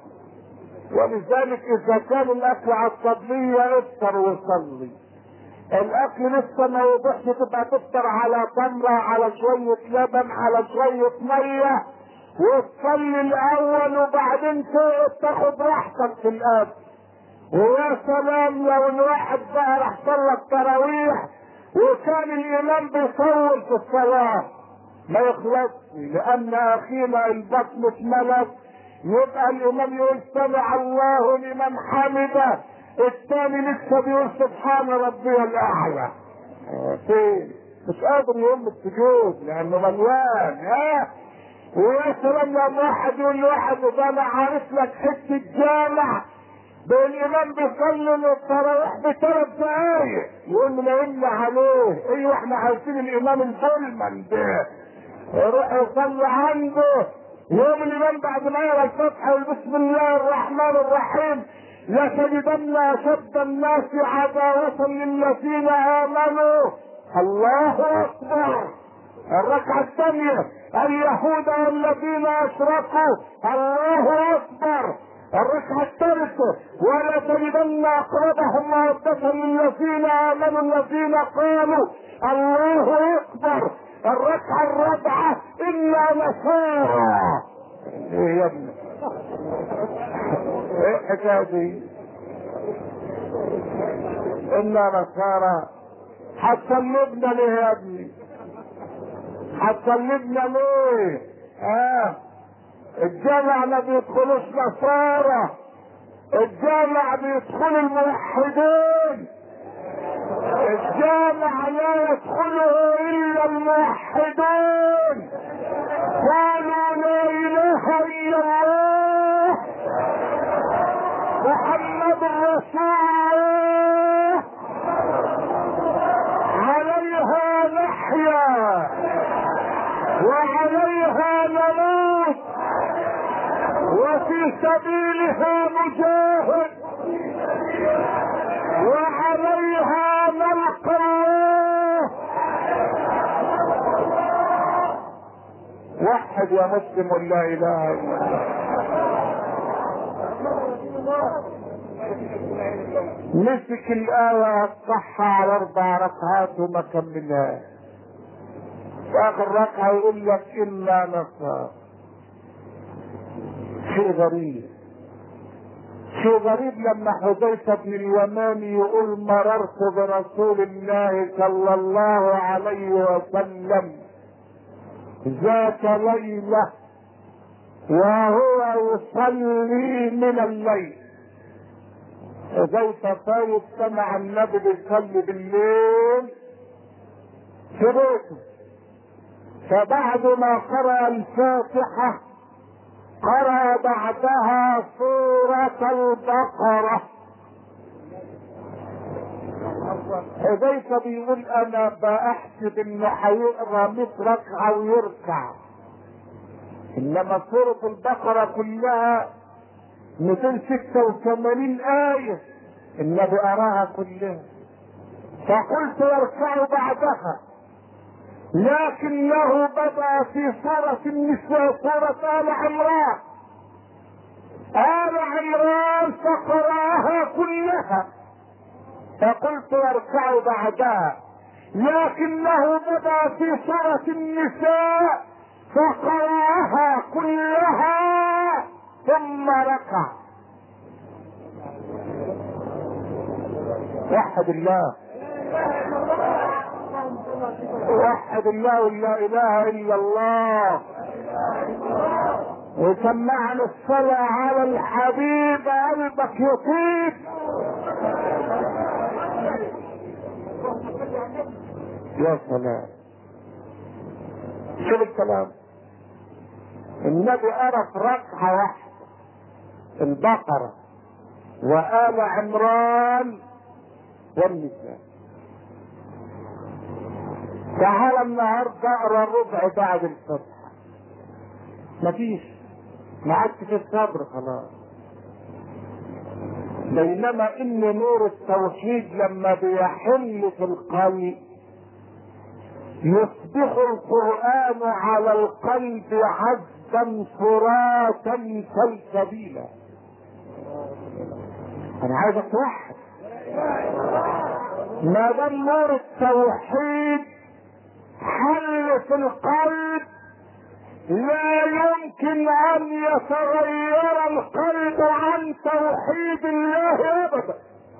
ولذلك اذا كان الاكل على الطبلية افطر وصلي الاكل لسه ما يوضحش تبقى تفطر على تمرة على شوية لبن على شوية مية وتصلي الاول وبعدين تقعد تاخد راحتك في الاكل ويا سلام لو الواحد بقى راح صلى التراويح وكان الامام بيطول في الصلاة ما يخلصش لان اخينا البطن اتملت يبقى الامام يقول سمع الله لمن حمده الثاني لسه بيقول سبحان ربي الاعلى فين مش قادر يقوم السجود لانه مليان ها ويا سلام لما واحد يقول لواحد ده انا عارف لك حته جامع ده الامام بيصلي التراويح بثلاث دقايق يقول له لان عليه ايوه احنا عارفين الامام الظلمن ده يروح يصلي عنده يوم الامام بعد ما يقرا الفتحه يقول بسم الله الرحمن الرحيم لتجدن اشد الناس عداوة للذين امنوا الله اكبر الركعة الثانية اليهود والذين اشركوا الله اكبر الركعة الثالثة ولا تجدن اقربهم مودة للذين امنوا الذين قالوا الله اكبر الركعة الرابعة الا نصارى ايه يا ابني ايه الحكايه دي؟ الا نصارى هتسلبنا ليه يا ابني؟ هتسلبنا ليه؟ اه الجامع ما بيدخلوش نصارى الجامع بيدخل الموحدين الجامع لا يدخله الا الموحدون قالوا لا اله الا الله محمد رسول الله عليها نحيا وعليها نموت وفي سبيلها نجاهد وعليها نلقى الله وحد يا مسلم لا اله الا الله مسك الآية الصحة على أربع ركعات وما كملهاش. في آخر ركعة يقول لك إلا نصر. شيء غريب. شيء غريب لما حذيفة بن اليماني يقول مررت برسول الله صلى الله عليه وسلم ذات ليلة وهو يصلي من الليل حذيفة طيب سمع النبي بيصلي بالليل في بيته فبعد ما قرأ الفاتحة قرأ بعدها سورة البقرة حذيفة بيقول أنا بأحسب إنه هيقرأ 100 ركعة ويركع إنما سورة البقرة كلها 286 آية النبي أراها كلها فقلت يركع بعدها لكنه بدأ في سورة النساء سورة آل عمران آل عمران فقرأها كلها فقلت يركع بعدها لكنه بدأ في سورة النساء فقرأها كلها ثم ركع وحد الله وحد الله لا اله الا الله وسمعنا الصلاة على الحبيب قلبك يطيب يا سلام شوف الكلام النبي قرا في ركعة واحدة البقرة وآل عمران والنساء تعال النهارده اقرا الربع بعد الفتح مفيش ما عادش في الصبر خلاص بينما ان نور التوحيد لما بيحل في القلب يصبح القرآن على القلب عذبا فراتا سلسبيلا انا عايز اتوحد ما دام نور التوحيد حل في القلب لا يمكن ان يتغير القلب عن توحيد الله ابدا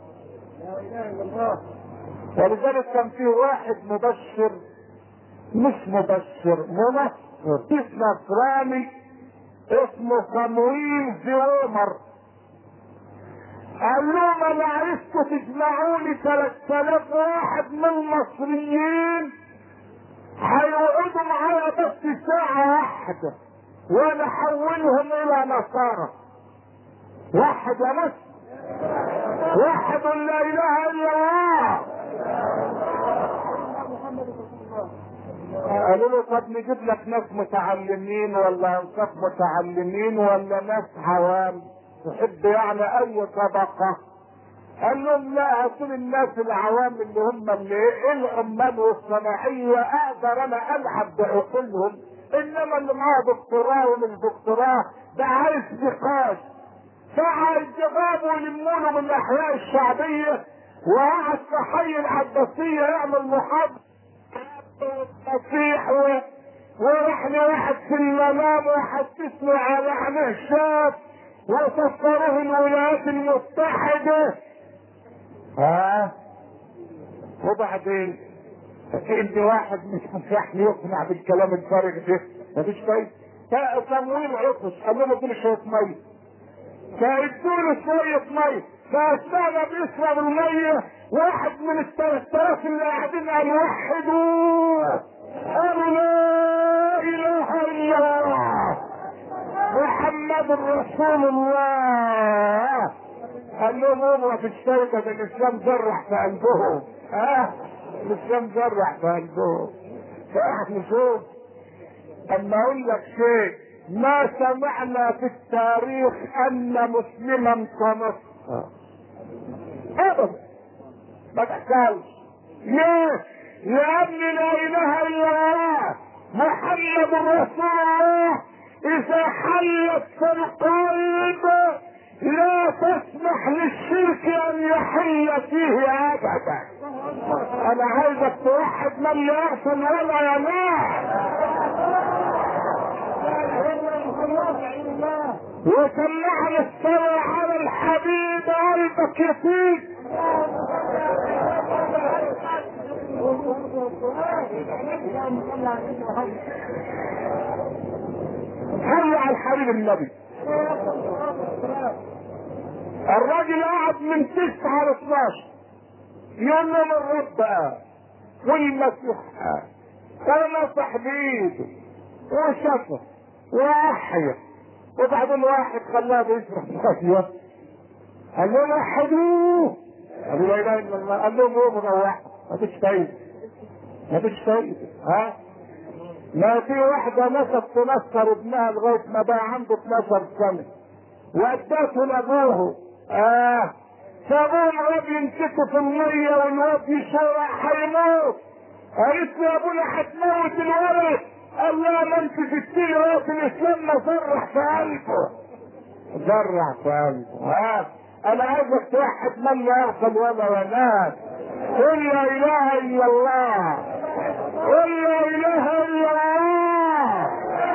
ولذلك كان في واحد مبشر مش مبشر منصر نصراني اسمه صمويل زومر قال لهم انا عرفت تجمعوا لي 3000 واحد من المصريين هيقعدوا معايا بس ساعة واحدة وانا احولهم الى نصارى واحد يا مصر واحد لا اله الا الله قالوا له طب نجيب لك ناس متعلمين ولا انصاف متعلمين ولا ناس عوام تحب يعني اي طبقة قال لهم لا هاتوا الناس العوام اللي هم اللي ايه العمال والصناعية اقدر انا العب بعقولهم انما اللي معاه دكتوراه ومش دكتوراه ده عايز نقاش فعايز جابوا يلموا له من الاحياء الشعبية وقعد في حي العباسية يعمل محاضرة تصيح وراح واحد في المنام وحسسني على عينه شاف وسفروه الولايات المتحدة ها وبعدين انت واحد مش مسيحني يقنع بالكلام الفارغ ده مفيش فايدة تمويل عطش قال لهم ادوني شوية مية فادوا له شوية مية فاستاذ بيشرب المية واحد من الثلاث آلاف اللي قاعدين قال وحدوا قالوا لا اله الا محمد رسول الله قال لهم قوموا في الشركة الاسلام جرح في قلبهم ها الاسلام جرح في قلبهم فاحنا نشوف اما اقول لك شيء ما سمعنا في التاريخ ان مسلما تنصر ابدا ما تحصلش ليه؟ لان لا اله الا الله محمد رسول الله اذا حلت في القلب لا تسمح للشرك ان يحل فيه ابدا انا عايزك توحد من لا يصل ولا ينام وسمعنا الصلاة على الحبيب قلبك يفيد صلوا على الحبيب النبي الراجل قعد من تسعة ل 12 يوم من الرب قال والمسيح قال فنصح بايده وشفى واحيا وبعدين واحد خلاه بيشرح ميه قال لهم وحدوه قالوا لا اله الا الله قال لهم قوموا روحوا ما فيش فايده ما فيش فايده ها ما في واحدة نسب تنصر ابنها لغاية ما بقى عنده 12 سنة وادته لابوه اه فابوه الواد يمسكه في المية والواد يشرع هيموت قالت له يا ابونا هتموت الولد قال لا ما انت ستين وقت الاسلام ما زرع في قلبه زرع في قلبه ها انا عايزك توحد من لا يغفل ولا ينام قل لا اله الا الله قل لا اله الا الله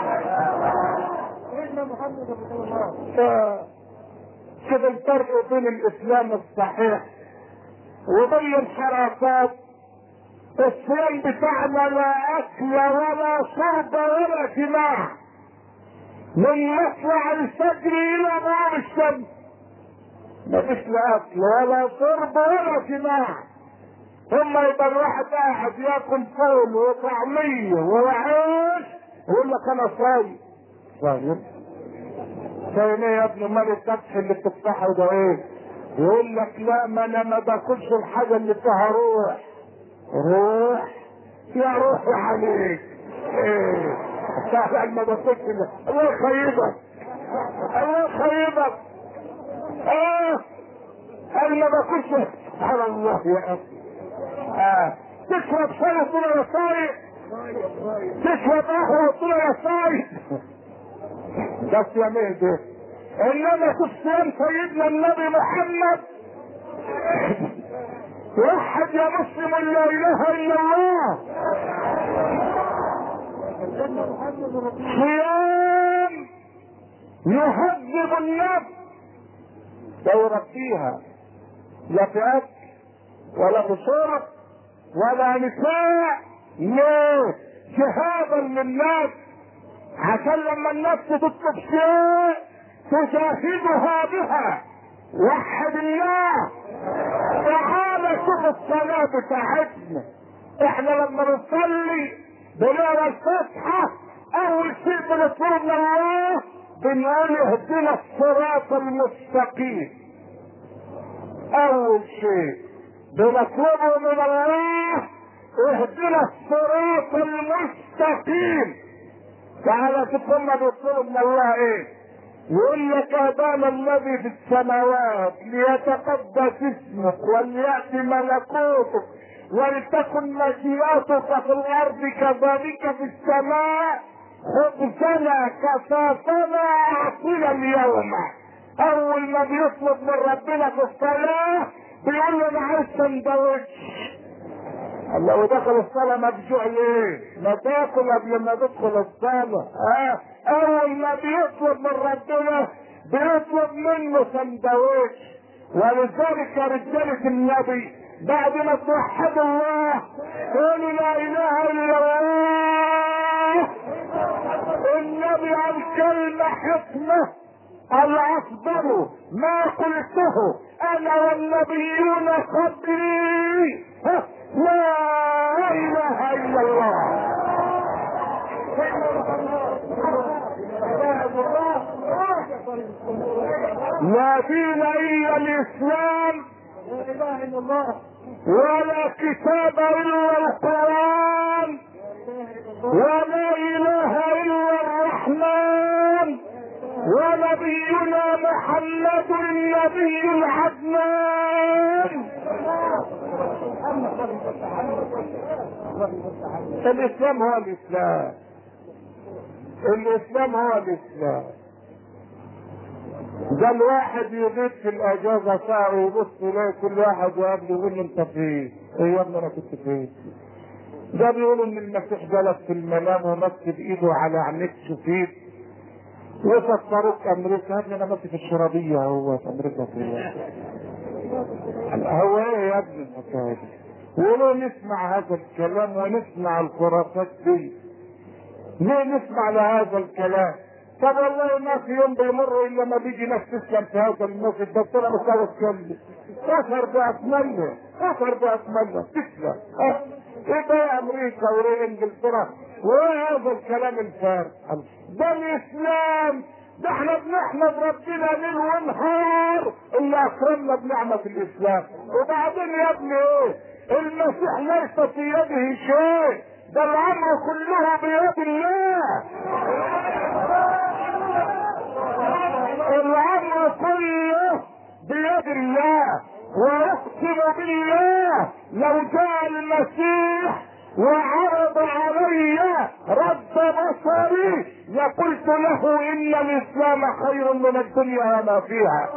كده الفرق بين الاسلام الصحيح وبين الحركات الصيام بتاعنا لا اكل ولا شرب ولا جماع من مطلع الفجر الى غروب الشمس مفيش لا اكل ولا شرب ولا جماع ثم يبقى الواحد قاعد ياكل فول وطعميه وعيش يقول لك انا صايم صايم صايم ايه يا ابني مال الذبح اللي بتفتحه ده ايه؟ يقول لك لا ما انا ما باكلش الحاجه اللي فيها روح روح يا روحي عليك ايه سهل ما باكلش الله يخيبك الله يخيبك اه انا ما باكلش على الله يا اخي آه. تشرب شاي طول يا صايم تشرب قهوه طول يا صايم ده صيام ايه ده انما في صيام سيدنا النبي محمد وحد يا مسلم لا اله الا الله صيام يهذب النفس ويربيها لا في اكل ولا في شرب ولا نساء ليه جهادا للناس عشان لما النفس تطلب شيء تجاهدها بها وحد الله تعالى شوف الصلاة بتاعتنا احنا لما نصلي بنقرا الفاتحة اول شيء بنطلب من الله بنقول اهدنا الصراط المستقيم اول شيء بنطلبه من الله اهدنا الصراط المستقيم تعالى شوف هم بيطلبوا من الله ايه يقول لك ابانا الذي في السماوات ليتقدس اسمك ولياتي ملكوتك ولتكن مشيئتك في الارض كذلك في السماء خبزنا كفافنا اعطنا اليوم اول ما بيطلب من ربنا في الصلاه بيقول له انا عايز سندوتش لو دخل الصلاة مفجوع ليه؟ ما تاكل قبل ما تدخل الصلاة، ها؟ أول ما بيطلب من ربنا بيطلب منه سندوتش، ولذلك يا رجالة النبي بعد ما توحد الله قولوا لا إله إلا الله النبي عن كلمة حكمة الأفضل ما قلته أنا والنبيون قبلي لا اله الا الله لا دين الا الاسلام لا اله الا الله ولا كتاب الا القران ولا اله الا الرحمن ونبينا محمد النبي العدنان الاسلام هو الاسلام الاسلام هو الاسلام ده الواحد يغيب في الاجازه ساعه ويبص يلاقي كل واحد يقابله يقول له انت فين؟ ايه يا ابني انا كنت فين؟ ده بيقولوا ان المسيح جلس في المنام ومسك بايده على عينيك شفيت وفسروك امريكا يا ابني انا ماشي في الشرابيه هو في امريكا في هو ايه يا ابني الحكايه دي؟ وليه نسمع هذا الكلام ونسمع الخرافات دي؟ ليه نسمع لهذا الكلام؟ طب والله ما في يوم بيمر الا ما بيجي ناس تسلم في هذا المسجد ده طلع مش عاوز اتكلم كفر باكمله كفر باكمله تسلم اه ايه ده يا امريكا وايه انجلترا وايه هذا الكلام الفارغ ده الاسلام ده احنا بنحمد ربنا ليل ونهار اللي اكرمنا بنعمه الاسلام وبعدين يا ابني ايه المسيح ليس في يده شيء ده الامر كله بيد الله الامر كله بيد الله واقسم بالله لو جاء المسيح وعرض علي رد بصري لقلت له ان الاسلام خير من الدنيا وما فيها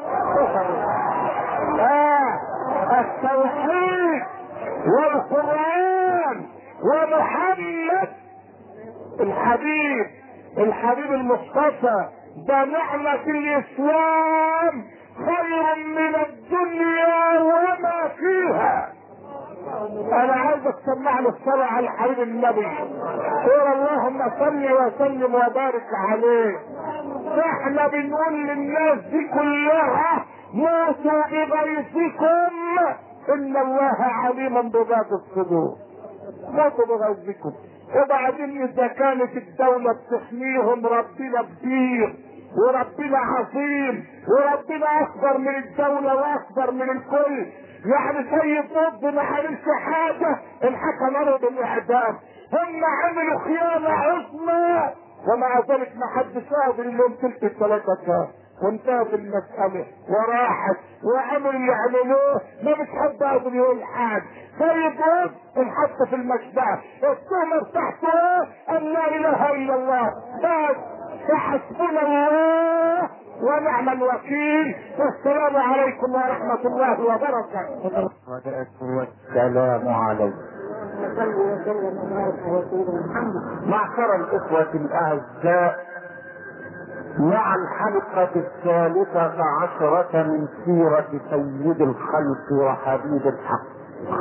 آه التوحيد والقران ومحمد الحبيب الحبيب المصطفى ده نعمة الإسلام خير من الدنيا وما فيها أنا عايزك تسمعني الصلاة على الحبيب النبي قول اللهم صل وسلم وبارك عليه احنا بنقول للناس دي كلها موتوا بغيظكم إن الله عليم بذات الصدور موتوا بغيظكم وبعدين اذا كانت الدولة بتحميهم ربنا كبير وربنا عظيم وربنا اكبر من الدولة واكبر من الكل يعني سيد قطب ما عملش حاجة انحكم له بالاعدام هم عملوا خيانة عظمى ومع ذلك ما حدش قادر اليوم تلك الثلاثة كان وانتهت المسألة وراحت وعملوا اللي عملوه ما مش حد قادر يقول حاجة سيد قطب انحط في المشبع التهمة بتاعته ان لا اله الا الله بس فحسبنا الله ونعم الوكيل والسلام عليكم ورحمة الله وبركاته والسلام عليكم صل وسلم وبارك على سيدنا محمد معشر الإخوة الأعزاء مع الحلقة الثالثة عشرة من سيرة سيد الخلق وحبيب الحق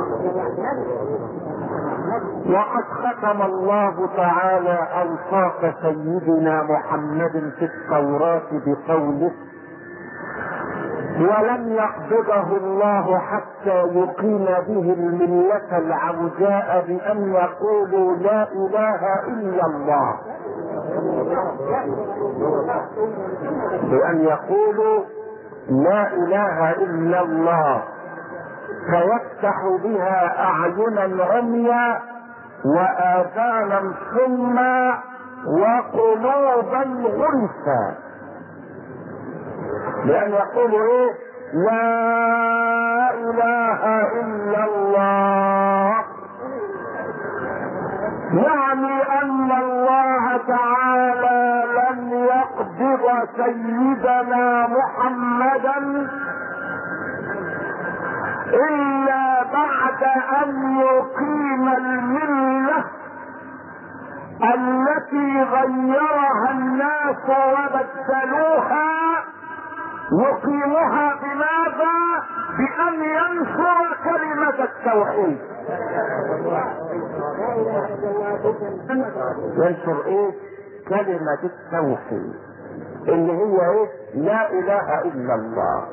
وقد ختم الله تعالى أوصاف سيدنا محمد في التوراة بقوله ولم يقبضه الله حتى يقيم به الملة العوجاء بأن يقولوا لا إله إلا الله بأن يقولوا لا إله إلا الله فيفتح بها أعينا عميا وآذانا صما وقلوبا غلفا لأن يقولوا إيه لا إله إلا الله يعني أن الله تعالى لم يقبض سيدنا محمدا إلا بعد أن يقيم الملة التي غيرها الناس وبدلوها يقيمها بماذا؟ بأن ينشر كلمة التوحيد ينشر ايه؟ كلمة التوحيد اللي هي ايه؟ لا اله الا الله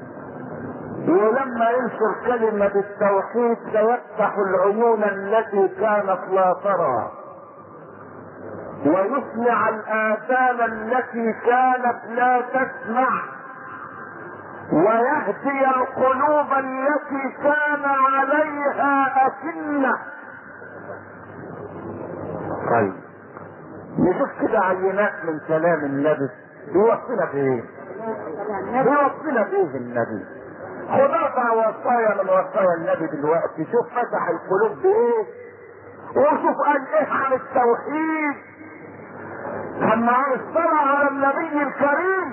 ولما ينشر كلمة التوحيد سيفتح العيون التي كانت لا ترى ويسمع الآذان التي كانت لا تسمع ويهدي القلوب التي كان عليها أكنة طيب نشوف كده عينات من كلام النبي بيوصينا بايه؟ بيوصينا بايه النبي؟ خد اربع وصايا من وصايا النبي دلوقتي شوف فتح القلوب بايه وشوف قال ايه عن التوحيد لما عن الصلاة على النبي الكريم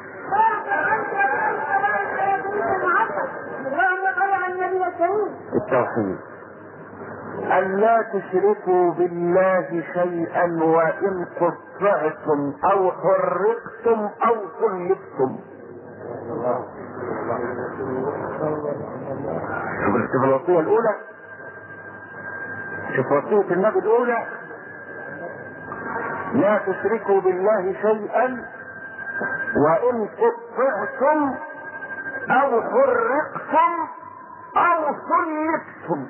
التوحيد أن لا تشركوا بالله شيئا وإن قطعتم أو حرقتم أو صلبتم شوف الوصية الأولى شوف وصية النبي الأولى لا تشركوا بالله شيئا وإن قطعتم أو حرقتم أو صلبتم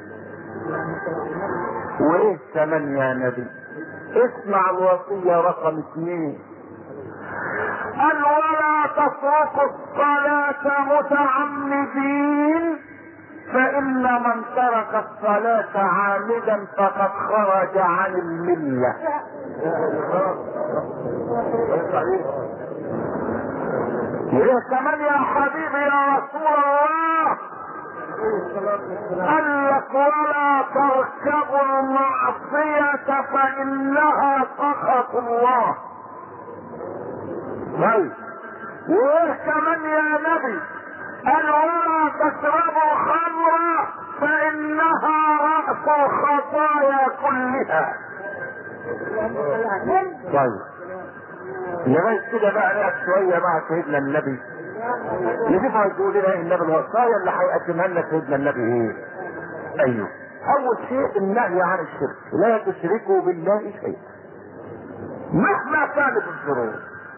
وايه كمان يا نبي اسمع الوصية رقم اثنين قال ولا تتركوا الصلاة متعمدين فإن من ترك الصلاة عامدا فقد خرج عن الملة ايه كمان يا حبيبي يا رسول الله قال لك ولا تركبوا المعصية فإنها سخط الله طيب وايه كمان يا نبي قال ولا تشربوا خمرا فإنها رأس الخطايا كلها طيب لغاية كده بقى نقف شوية مع سيدنا النبي نشوف هيقول لنا النبي الوصايا اللي هيقدمها لنا سيدنا النبي ايه؟ ايوه اول شيء النهي عن الشرك لا تشركوا بالله شيئا مهما كانت الظروف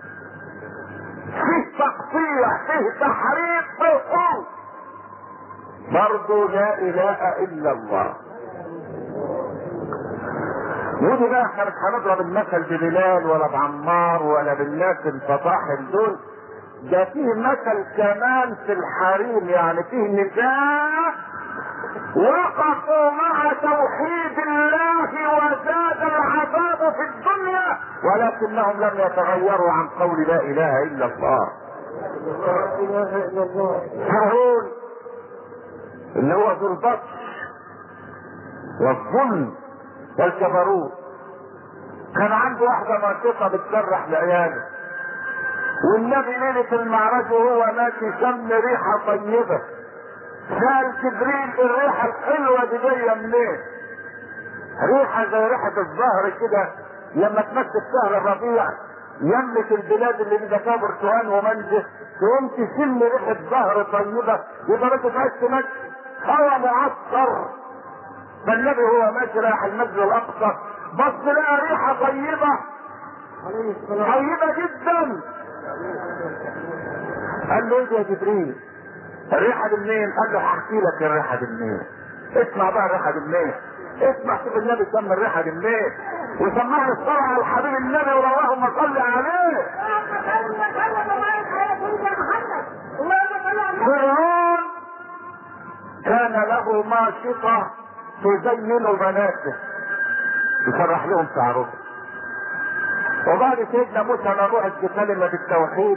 فيه تقطيع فيه تحريف فيه قوة برضه لا اله الا الله ودي بقى احنا مش هنضرب المثل ببلال ولا بعمار ولا بالناس الفطاحل دول ده فيه مثل كمان في الحريم يعني فيه نساء وقفوا مع توحيد الله وزاد العذاب في الدنيا ولكنهم لم يتغيروا عن قول لا اله الا الله فرعون اللي هو ذو البطش والظلم والجبروت كان عنده واحده مرتقه بتسرح لعياله والنبي ليلة المعراج وهو ماشي شم ريحة طيبة سأل جبريل الريحة الحلوة دي جاية منين؟ ريحة زي ريحة الزهر كده لما تمسك شهر الربيع يمة البلاد اللي بيبقى فيها برتقال ومانجا تقوم تشم ريحة زهر طيبة يبقى انت عايز تمشي هوا معطر فالنبي هو ماشي رايح المسجد الاقصى بص لقى ريحة طيبة طيبة جدا قال له ايه يا جبريل الريحه دي منين؟ قال له هحكي لك الريحه دي منين اسمع بقى الريحه دي منين اسمع شوف النبي سمى الريحه دي منين وسمعنا الصلاه على الحبيب النبي اللهم صل عليه فرعون كان له ماشطه تزين بناته يفرح لهم شعرهم وبعد سيدنا موسى ما بعث بكلمة التوحيد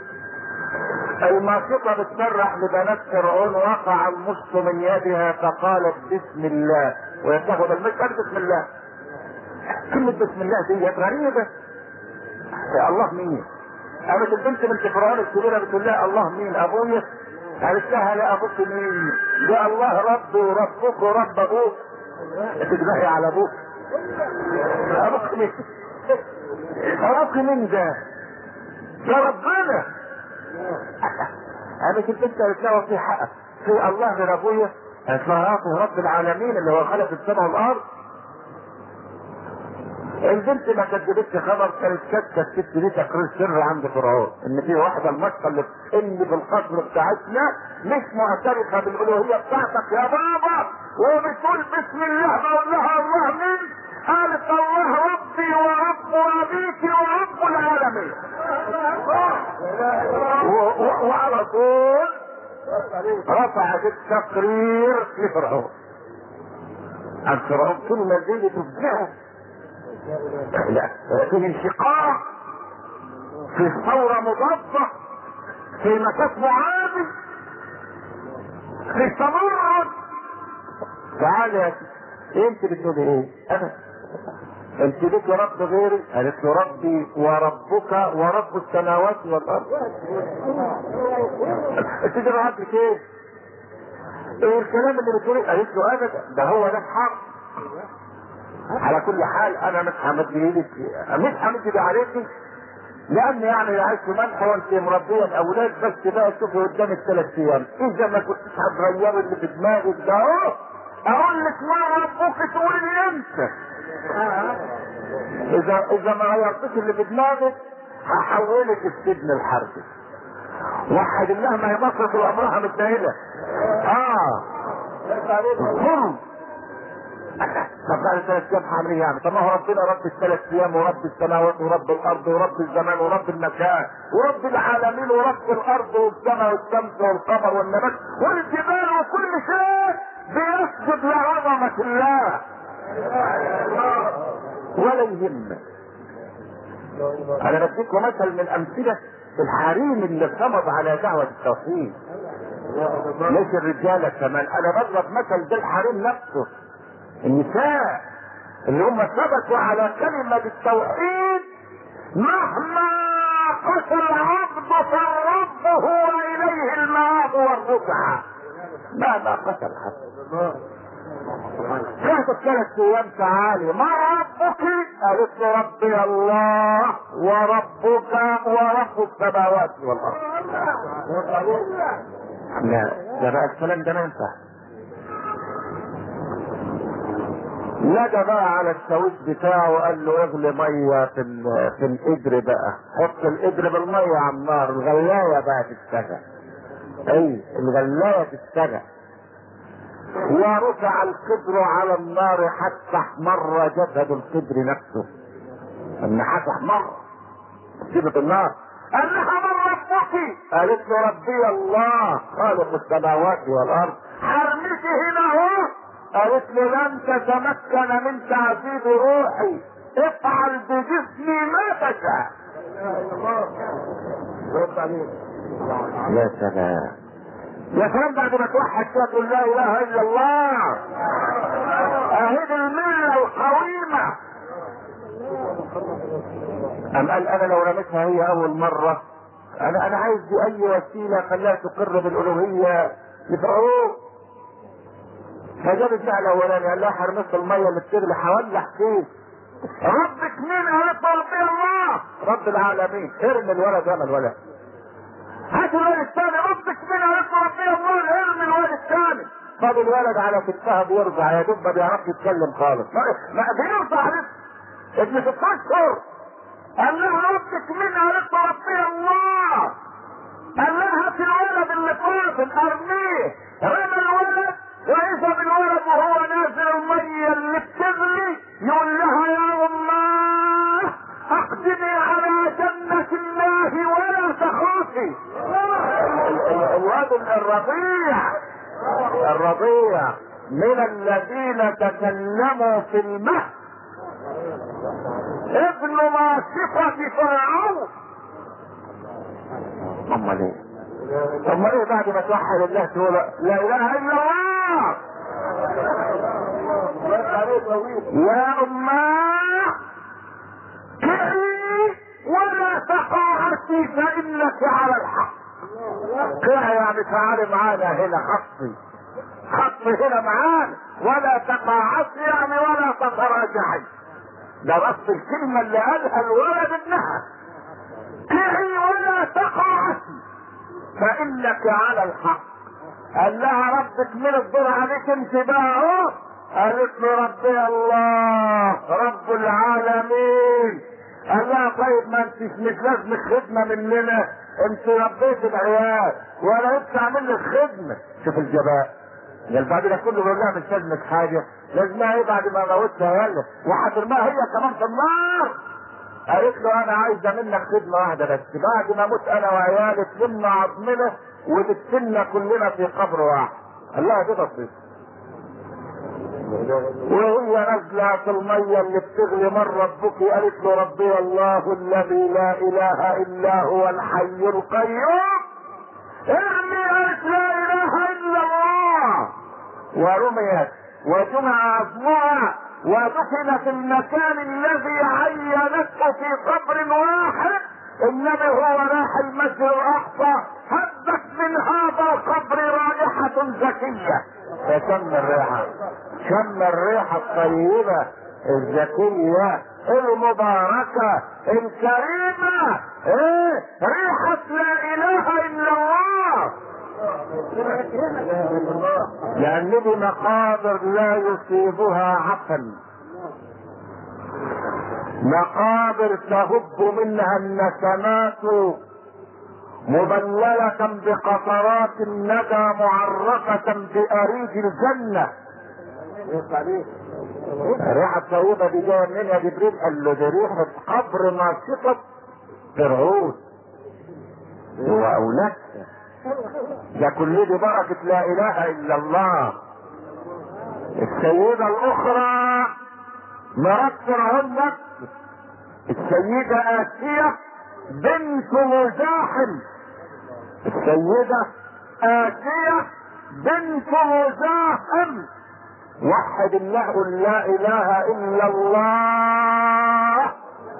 الماسطة بتسرح لبنات فرعون وقع المشط من يدها فقالت بسم الله ويتخذ المشط قال بسم الله كلمة بسم الله دي غريبة يا الله مين؟ قامت البنت بنت فرعون الكبيرة بتقول لها الله مين؟ أبويا؟ قالت لها لا أبوك مين؟ ده الله ربي وربك ورب أبوك تجرحي على أبوك أبوك مين؟ أبوك مين ده؟ ده ربنا قامت البنت قالت لها في حقك في الله غير ابويا قالت لها اه رب العالمين اللي هو خلق السماء والارض البنت ما كذبتش خبر كانت كاتبه الست دي تقرير سر عند فرعون ان في واحده المشقه اللي اللي في القصر بتاعتنا مش معترفه بالالوهيه بتاعتك يا بابا وبتقول بسم الله بقول لها الله مين؟ قالت الله ربي ورب ابيك ورب العالمين و- و- وعلى طول رفعت التقرير لفرعون عن فرعون كلمة دي تفزعه لا في انشقاق في ثورة مضادة في مساس معادي في تمرد تعالى يا سيدي انت بتقولي ايه؟ انا انت ليك رب غيري؟ قالت له ربي وربك ورب السماوات والارض انت ده ربك ايه؟ ايه الكلام اللي بتقوليه؟ قالت له ابدا ده هو ده الحق على كل حال انا مش همد ايدك مش همد ايدي عليكي لان يعني عايز ملح وانت مربيه الاولاد بس بقى شوفي قدامك ثلاث ايام اذا ما كنتش هتغيري اللي في دماغك ده اهو اقول لك ما ربك تقولي لي انت اذا اذا ما غيرتش اللي في دماغك هحولك السجن الحربي وحد الله ما هي مصر طول عمرها متنيله اه ظلم طب بعد ثلاث ايام هعمل ايه يعني؟ طب ما هو ربنا رب الثلاث ايام ورب السماوات ورب الارض ورب الزمان ورب المكان ورب العالمين ورب الارض والسماء والشمس والقمر والنبات والجبال وكل شيء بيسجد لعظمة الله ولا يهمك انا بديكم مثل من امثله الحريم اللي صمد على دعوه التوحيد مش الرجاله كمان انا بضرب مثل بالحريم نفسه النساء اللي هم ثبتوا على كلمة التوحيد مهما قتل العبد فالرب هو إليه المآب والرجعة مهما قتل العبد كانت ثلاث ايام تعالي ما ربك قالت له ربي الله وربك ورب السماوات والارض لا ده بقى الكلام ده ما ينفع نادى بقى على الشاويش بتاعه وقال له اغلي ميه في ال- في القدر بقى حط القدر بالميه على النار الغلايه بقى تشتغل اي الغلايه تشتغل ورفع القدر على النار حتى احمر جسد القدر نفسه ان حتى احمر سيبت النار قال لها من ربك قالت له ربي الله خالق السماوات والارض حرمتي هنا اهو قالت له لن تتمكن من تعذيب روحي افعل بجسمي ما تشاء يا سلام يا سلام بعد ما توحد كده تقول لا اله الا الله اهي المله القويمه أم قال أنا لو رميتها هي أول مرة أنا أنا عايز بأي وسيلة خلاها تقر بالألوهية لفرعون فجاب الساعة الأولاني قال لها حرمت المية اللي بتغلي هولع كيف ربك مين قالت ربي الله رب العالمين ارمي الولد انا الولد هات الولد الثاني ربك مين قالت ربي الله ارمي الولد الثاني خد الولد على كتفها بيرضع يا دوب ما بيعرفش يتكلم خالص ما ما بيرضع لسه ابن ست اشهر قال لها ربك مين قالت ربي الله قال لها في الولد اللي فاضل ارميه رمى الولد واذا بالولد وهو نازل الميه اللي بتغلي يقول لها يا اماه اقدمي على جنة الله ولا تخافي الواد الرضيع الرضيع من الذين تكلموا في المهد ابن ماسكة فرعون امال ايه امال ايه بعد ما توحد الله تقول لا اله الا الله يا اماه كعي ولا تقاعسي فانك على الحق كعي يعني تعالي معانا هنا خطي خطي هنا معانا ولا تقاعسي يعني ولا تتراجعي ده بس الكلمة اللي قالها الولد ابنها كعي ولا تقاعسي فانك على الحق قال لها ربك من الدور عليك انت بقى اهو قالت له ربي الله رب العالمين قال لها طيب ما انت مش لازمك خدمة مننا انت ربيت العيال وانا نفسي اعمل لك خدمة شوف الجباء قال بعد ده كله بيقول لها مش لازمك حاجة لازمها ايه بعد ما موتها يلا وهترميها هي كمان في النار قالت له انا عايزه منك خدمه واحده بس بعد ما اموت انا وعيالي تلم عظمنا وتدفننا كلنا في قبر واحد قال لها دي تصديق وهي نازله في الميه اللي بتغلي من ربك قالت له ربي الله الذي لا اله الا هو الحي القيوم ارمي قالت لا اله الا الله ورميت وجمع عظمها ودفن في المكان الذي عينته في قبر واحد النبي هو راح المسجد الاقصى هبت من هذا القبر رائحة زكية فشم الريحة شم الريحة الطيبة الزكية المباركة الكريمة ايه ريحة لا اله الا الله لأن دي مقابر لا يصيبها عقل مقابر تهب منها النسمات مبللة بقطرات الندى معرفة بأريج الجنة ريحة طيبة دي جاية منين يا جبريل؟ قال له دي ريحة قبر ناشطة فرعون وأولادها ده كل دي بركة لا اله الا الله السيدة الاخرى مرات فرعون نفسه السيدة آسية بنت مزاحم السيدة آسية بنت مزاحم وحد الله قل لا اله الا الله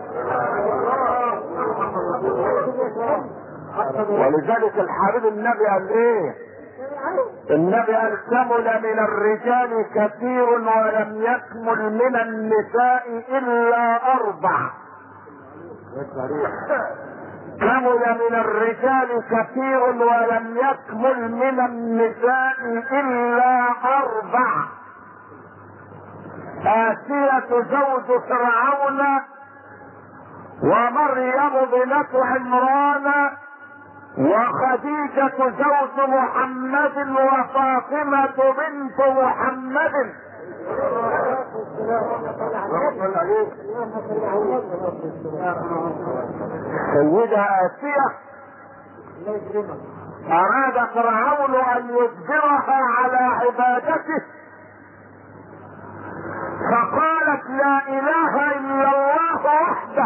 ولذلك الحبيب النبي قال ايه النبي قال كمل من الرجال كثير ولم يكمل من النساء الا اربع كمل من الرجال كثير ولم يكمل من النساء الا اربع آسية زوج فرعون ومريم بنت عمران وخديجة زوج محمد وفاطمة بنت محمد سيدة آسية أراد فرعون أن يجبرها على عبادته فقالت لا إله إلا الله وحده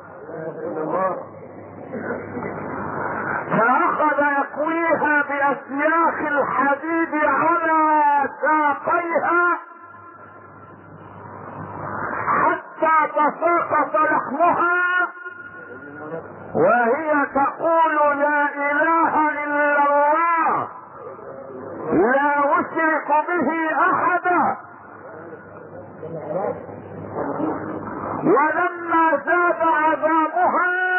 فأخذ يكويها بأسياخ الحديد على ساقيها حتى تساقط لحمها وهي تقول لا إله إلا الله لا أشرك به أحدا ولما زاد عذابها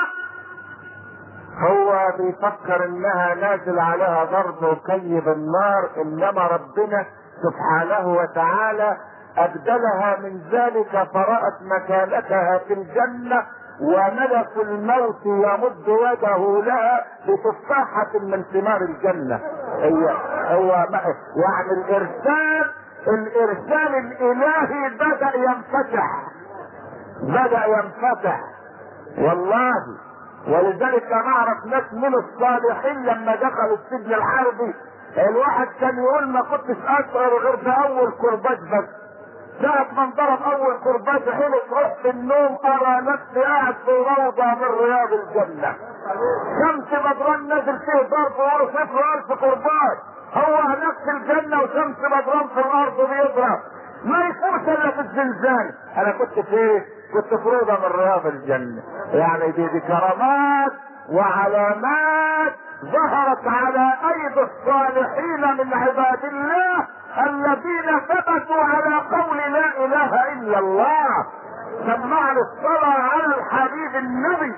هو بيفكر انها نازل عليها ضرب وكيب النار انما ربنا سبحانه وتعالى ابدلها من ذلك فرأت مكانتها في الجنة وملك الموت يمد يده لها بتفاحة من ثمار الجنة هي هو يعني الارسال الارسال الالهي بدأ ينفتح بدأ ينفتح والله ولذلك انا اعرف ناس من الصالحين لما دخلوا السجن الحربي الواحد كان يقول ما كنتش اشعر غير باول كرباج بس ساعة ما انضرب اول كرباج حين تروح في النوم ارى نفسي قاعد في روضة من رياض الجنة شمس بدران نازل فيه ضرب ورا صفر الف كرباج هو هناك في الجنة وشمس بدران في الارض بيضرب ما يفوت الا في الزلزال انا كنت في ايه؟ كنت في روضة من رياض الجنة يعني دي, دي كرامات وعلامات ظهرت على ايدي الصالحين من عباد الله الذين ثبتوا على قول لا اله الا الله سمعنا الصلاة على الحبيب النبي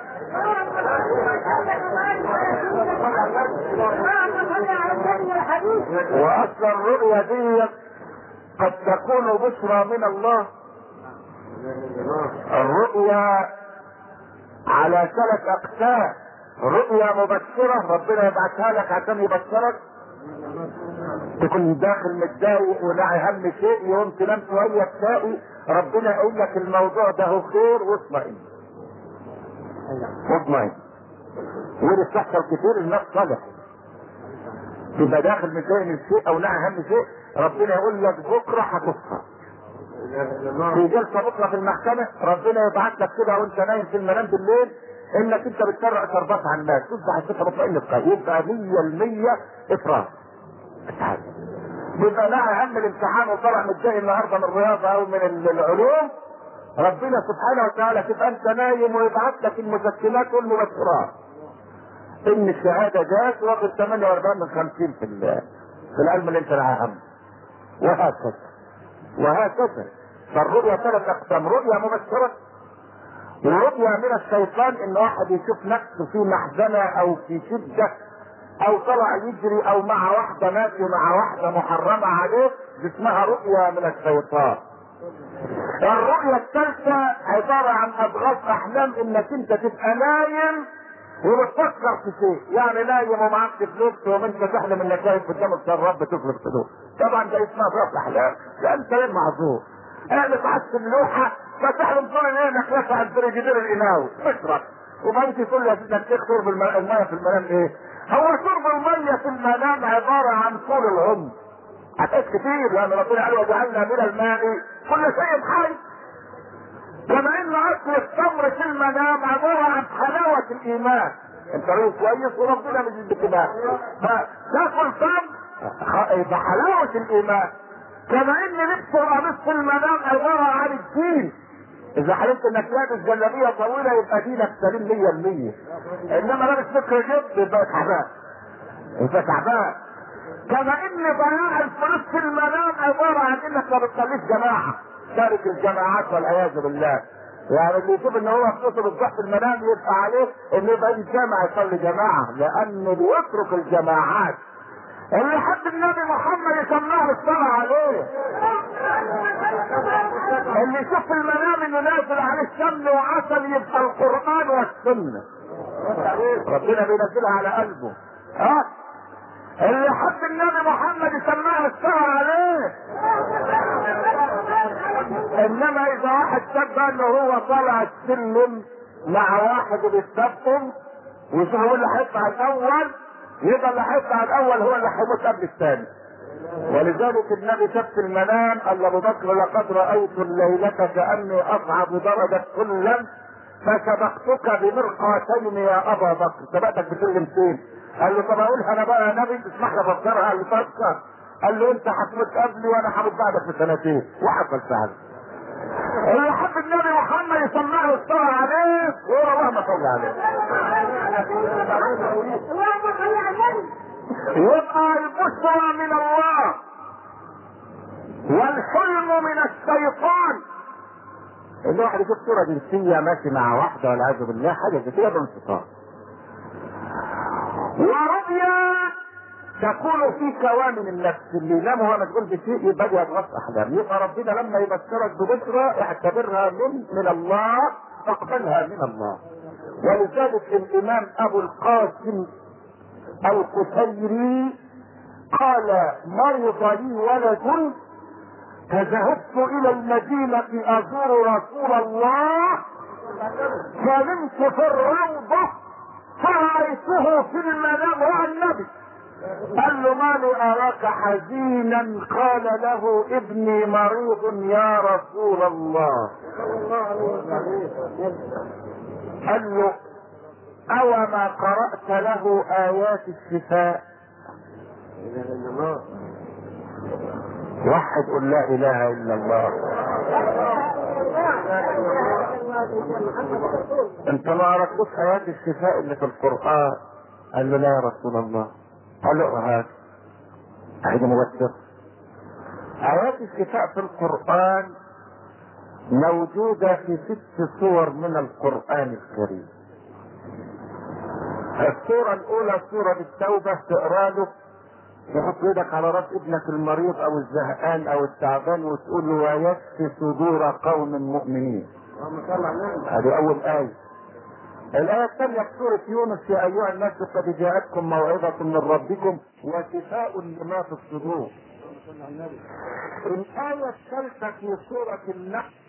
واصل الرؤيا دي قد تكون بشرى من الله الرؤيا على ثلاث اقسام رؤيا مبشرة ربنا يبعثها لك عشان يبشرك تكون داخل متضايق وناعي هم شيء يوم تنام شوية تلاقي ربنا يقول لك الموضوع ده هو خير واطمئن خد ميه ودي بتحصل كتير الناس صالح تبقى داخل متضايق من شيء او نعي هم شيء ربنا يقول لك بكره هتصحى في جلسه بكره في المحكمه ربنا يبعت لك كده وانت نايم في المنام بالليل انك انت بتسرق شربات على الناس تصبح الصبح مطمئن بقى يبقى 100% افراط يبقى نعي هم الامتحان وطلع متضايق النهارده من الرياضه او من العلوم ربنا سبحانه وتعالى تبقى انت نايم ويبعت لك المسكنات والمبشرات ان الشهاده جات واخد 48 من 50 في ال- في العلم اللي انت معاه هم وهكذا وهكذا فالرؤيا ثلاث اقسام رؤيا مبشره ورؤيا من الشيطان ان واحد يشوف نفسه في محزنه او في شده او طلع يجري او مع واحده ماشي مع واحده محرمه عليه دي اسمها رؤيا من الشيطان الرؤيا الثالثه عباره عن اضغاث احلام انك انت تبقى نايم وبتفكر في شيء يعني نايم ومعاك فلوس وانت تحلم انك واقف قدام الرب بتفرق فلوس طبعا ده اسمها ضغط احلام ده انت غير معذور اعمل تحت اللوحه فتحلم طول الليل انك رافع الفريجيدير الاناوي اشرب وبعدين تقول لي يا سيدنا الشيخ شرب الم- الميه في المنام ايه؟ هو شرب الميه في المنام عباره عن طول العمر هتعيش كتير لان ربنا قال وجعلنا من الماء كل شيء حي كما ان اصل التمر في المنام عباره عن حلاوه الايمان انت راجل كويس وربنا مش بكده فتاكل تمر خ- يبقى حلاوه الايمان كما ان لبس القميص في المنام عباره عن الدين اذا حلمت انك لابس جلابيه طويله يبقى دينك سليم 100% انما لابس فكر جد يبقى تعبان يبقى تعبان كما ان ضياع الفلوس في المنام عباره عن انك ما بتصليش جماعه تارك الجماعات والعياذ بالله يعني اللي يشوف ان هو فلوسه بتضيع في المنام يبقى عليه انه يبقى يجي الجامع يصلي جماعه لانه بيترك الجماعات اللي حب النبي محمد يسمعه الصلاة عليه اللي يشوف في المنام انه نازل عليه سمن وعسل يبقى القرآن والسنة ربنا بينزلها على قلبه ها اللي حب النبي محمد يسمعه الصلاة عليه انما اذا واحد شاب انه هو طالع السلم مع واحد بيستبطن ويشوف هو اللي هيطلع الاول يبقى اللي هيطلع الاول هو اللي هيموت قبل الثاني ولذلك النبي شاف في المنام قال ابو بكر لقد رايت الليله كاني اصعد درجه سلم فسبقتك بمرقاتين يا ابا بكر سبقتك بسلمتين قال له طب اقولها انا بقى يا نبي اسمح لي افكرها قال له فكر قال له انت هتموت قبلي وانا هموت بعدك بسنتين وحصل فعلا اللي حب النبي محمد يسمعه الصلاة عليه ويقول اللهم صل عليه اللهم صل على النبي يبقى البشرى من الله والحلم من الشيطان ان واحد يشوف صورة جنسية ماشي مع واحدة والعياذ بالله حاجة زي كده ده انشطار ورؤيا تكون في كوامن النفس اللي ينام وهو مشغول بشيء يبقى دي اضغاث احلام يبقى ربنا لما يبشرك ببشرى اعتبرها من من الله فاقبلها من الله ولذلك الامام ابو القاسم القشيري قال مرض لي ولد فذهبت الى المدينة ازور رسول الله فنمت في الروضة فرأيته في المنام هو النبي قال له ما لي اراك حزينا قال له ابني مريض يا رسول الله قال له او ما قرأت له ايات الشفاء وحد قل لا اله الا الله انت ما عرفتوش ايات الشفاء اللي في القرآن قال له لا يا رسول الله قال له هات عيد مبشر ايات الشفاء في القرآن موجودة في ست سور من القرآن الكريم السورة الأولى سورة التوبة تقرا له تحط ايدك على راس ابنك المريض او الزهقان او التعبان وتقول له ويشفي صدور قوم مؤمنين. هذه اول آية. الآية الثانية في سورة يونس يا أيها الناس قد جاءتكم موعظة من ربكم وشفاء لما في الصدور. الآية الثالثة في سورة النحل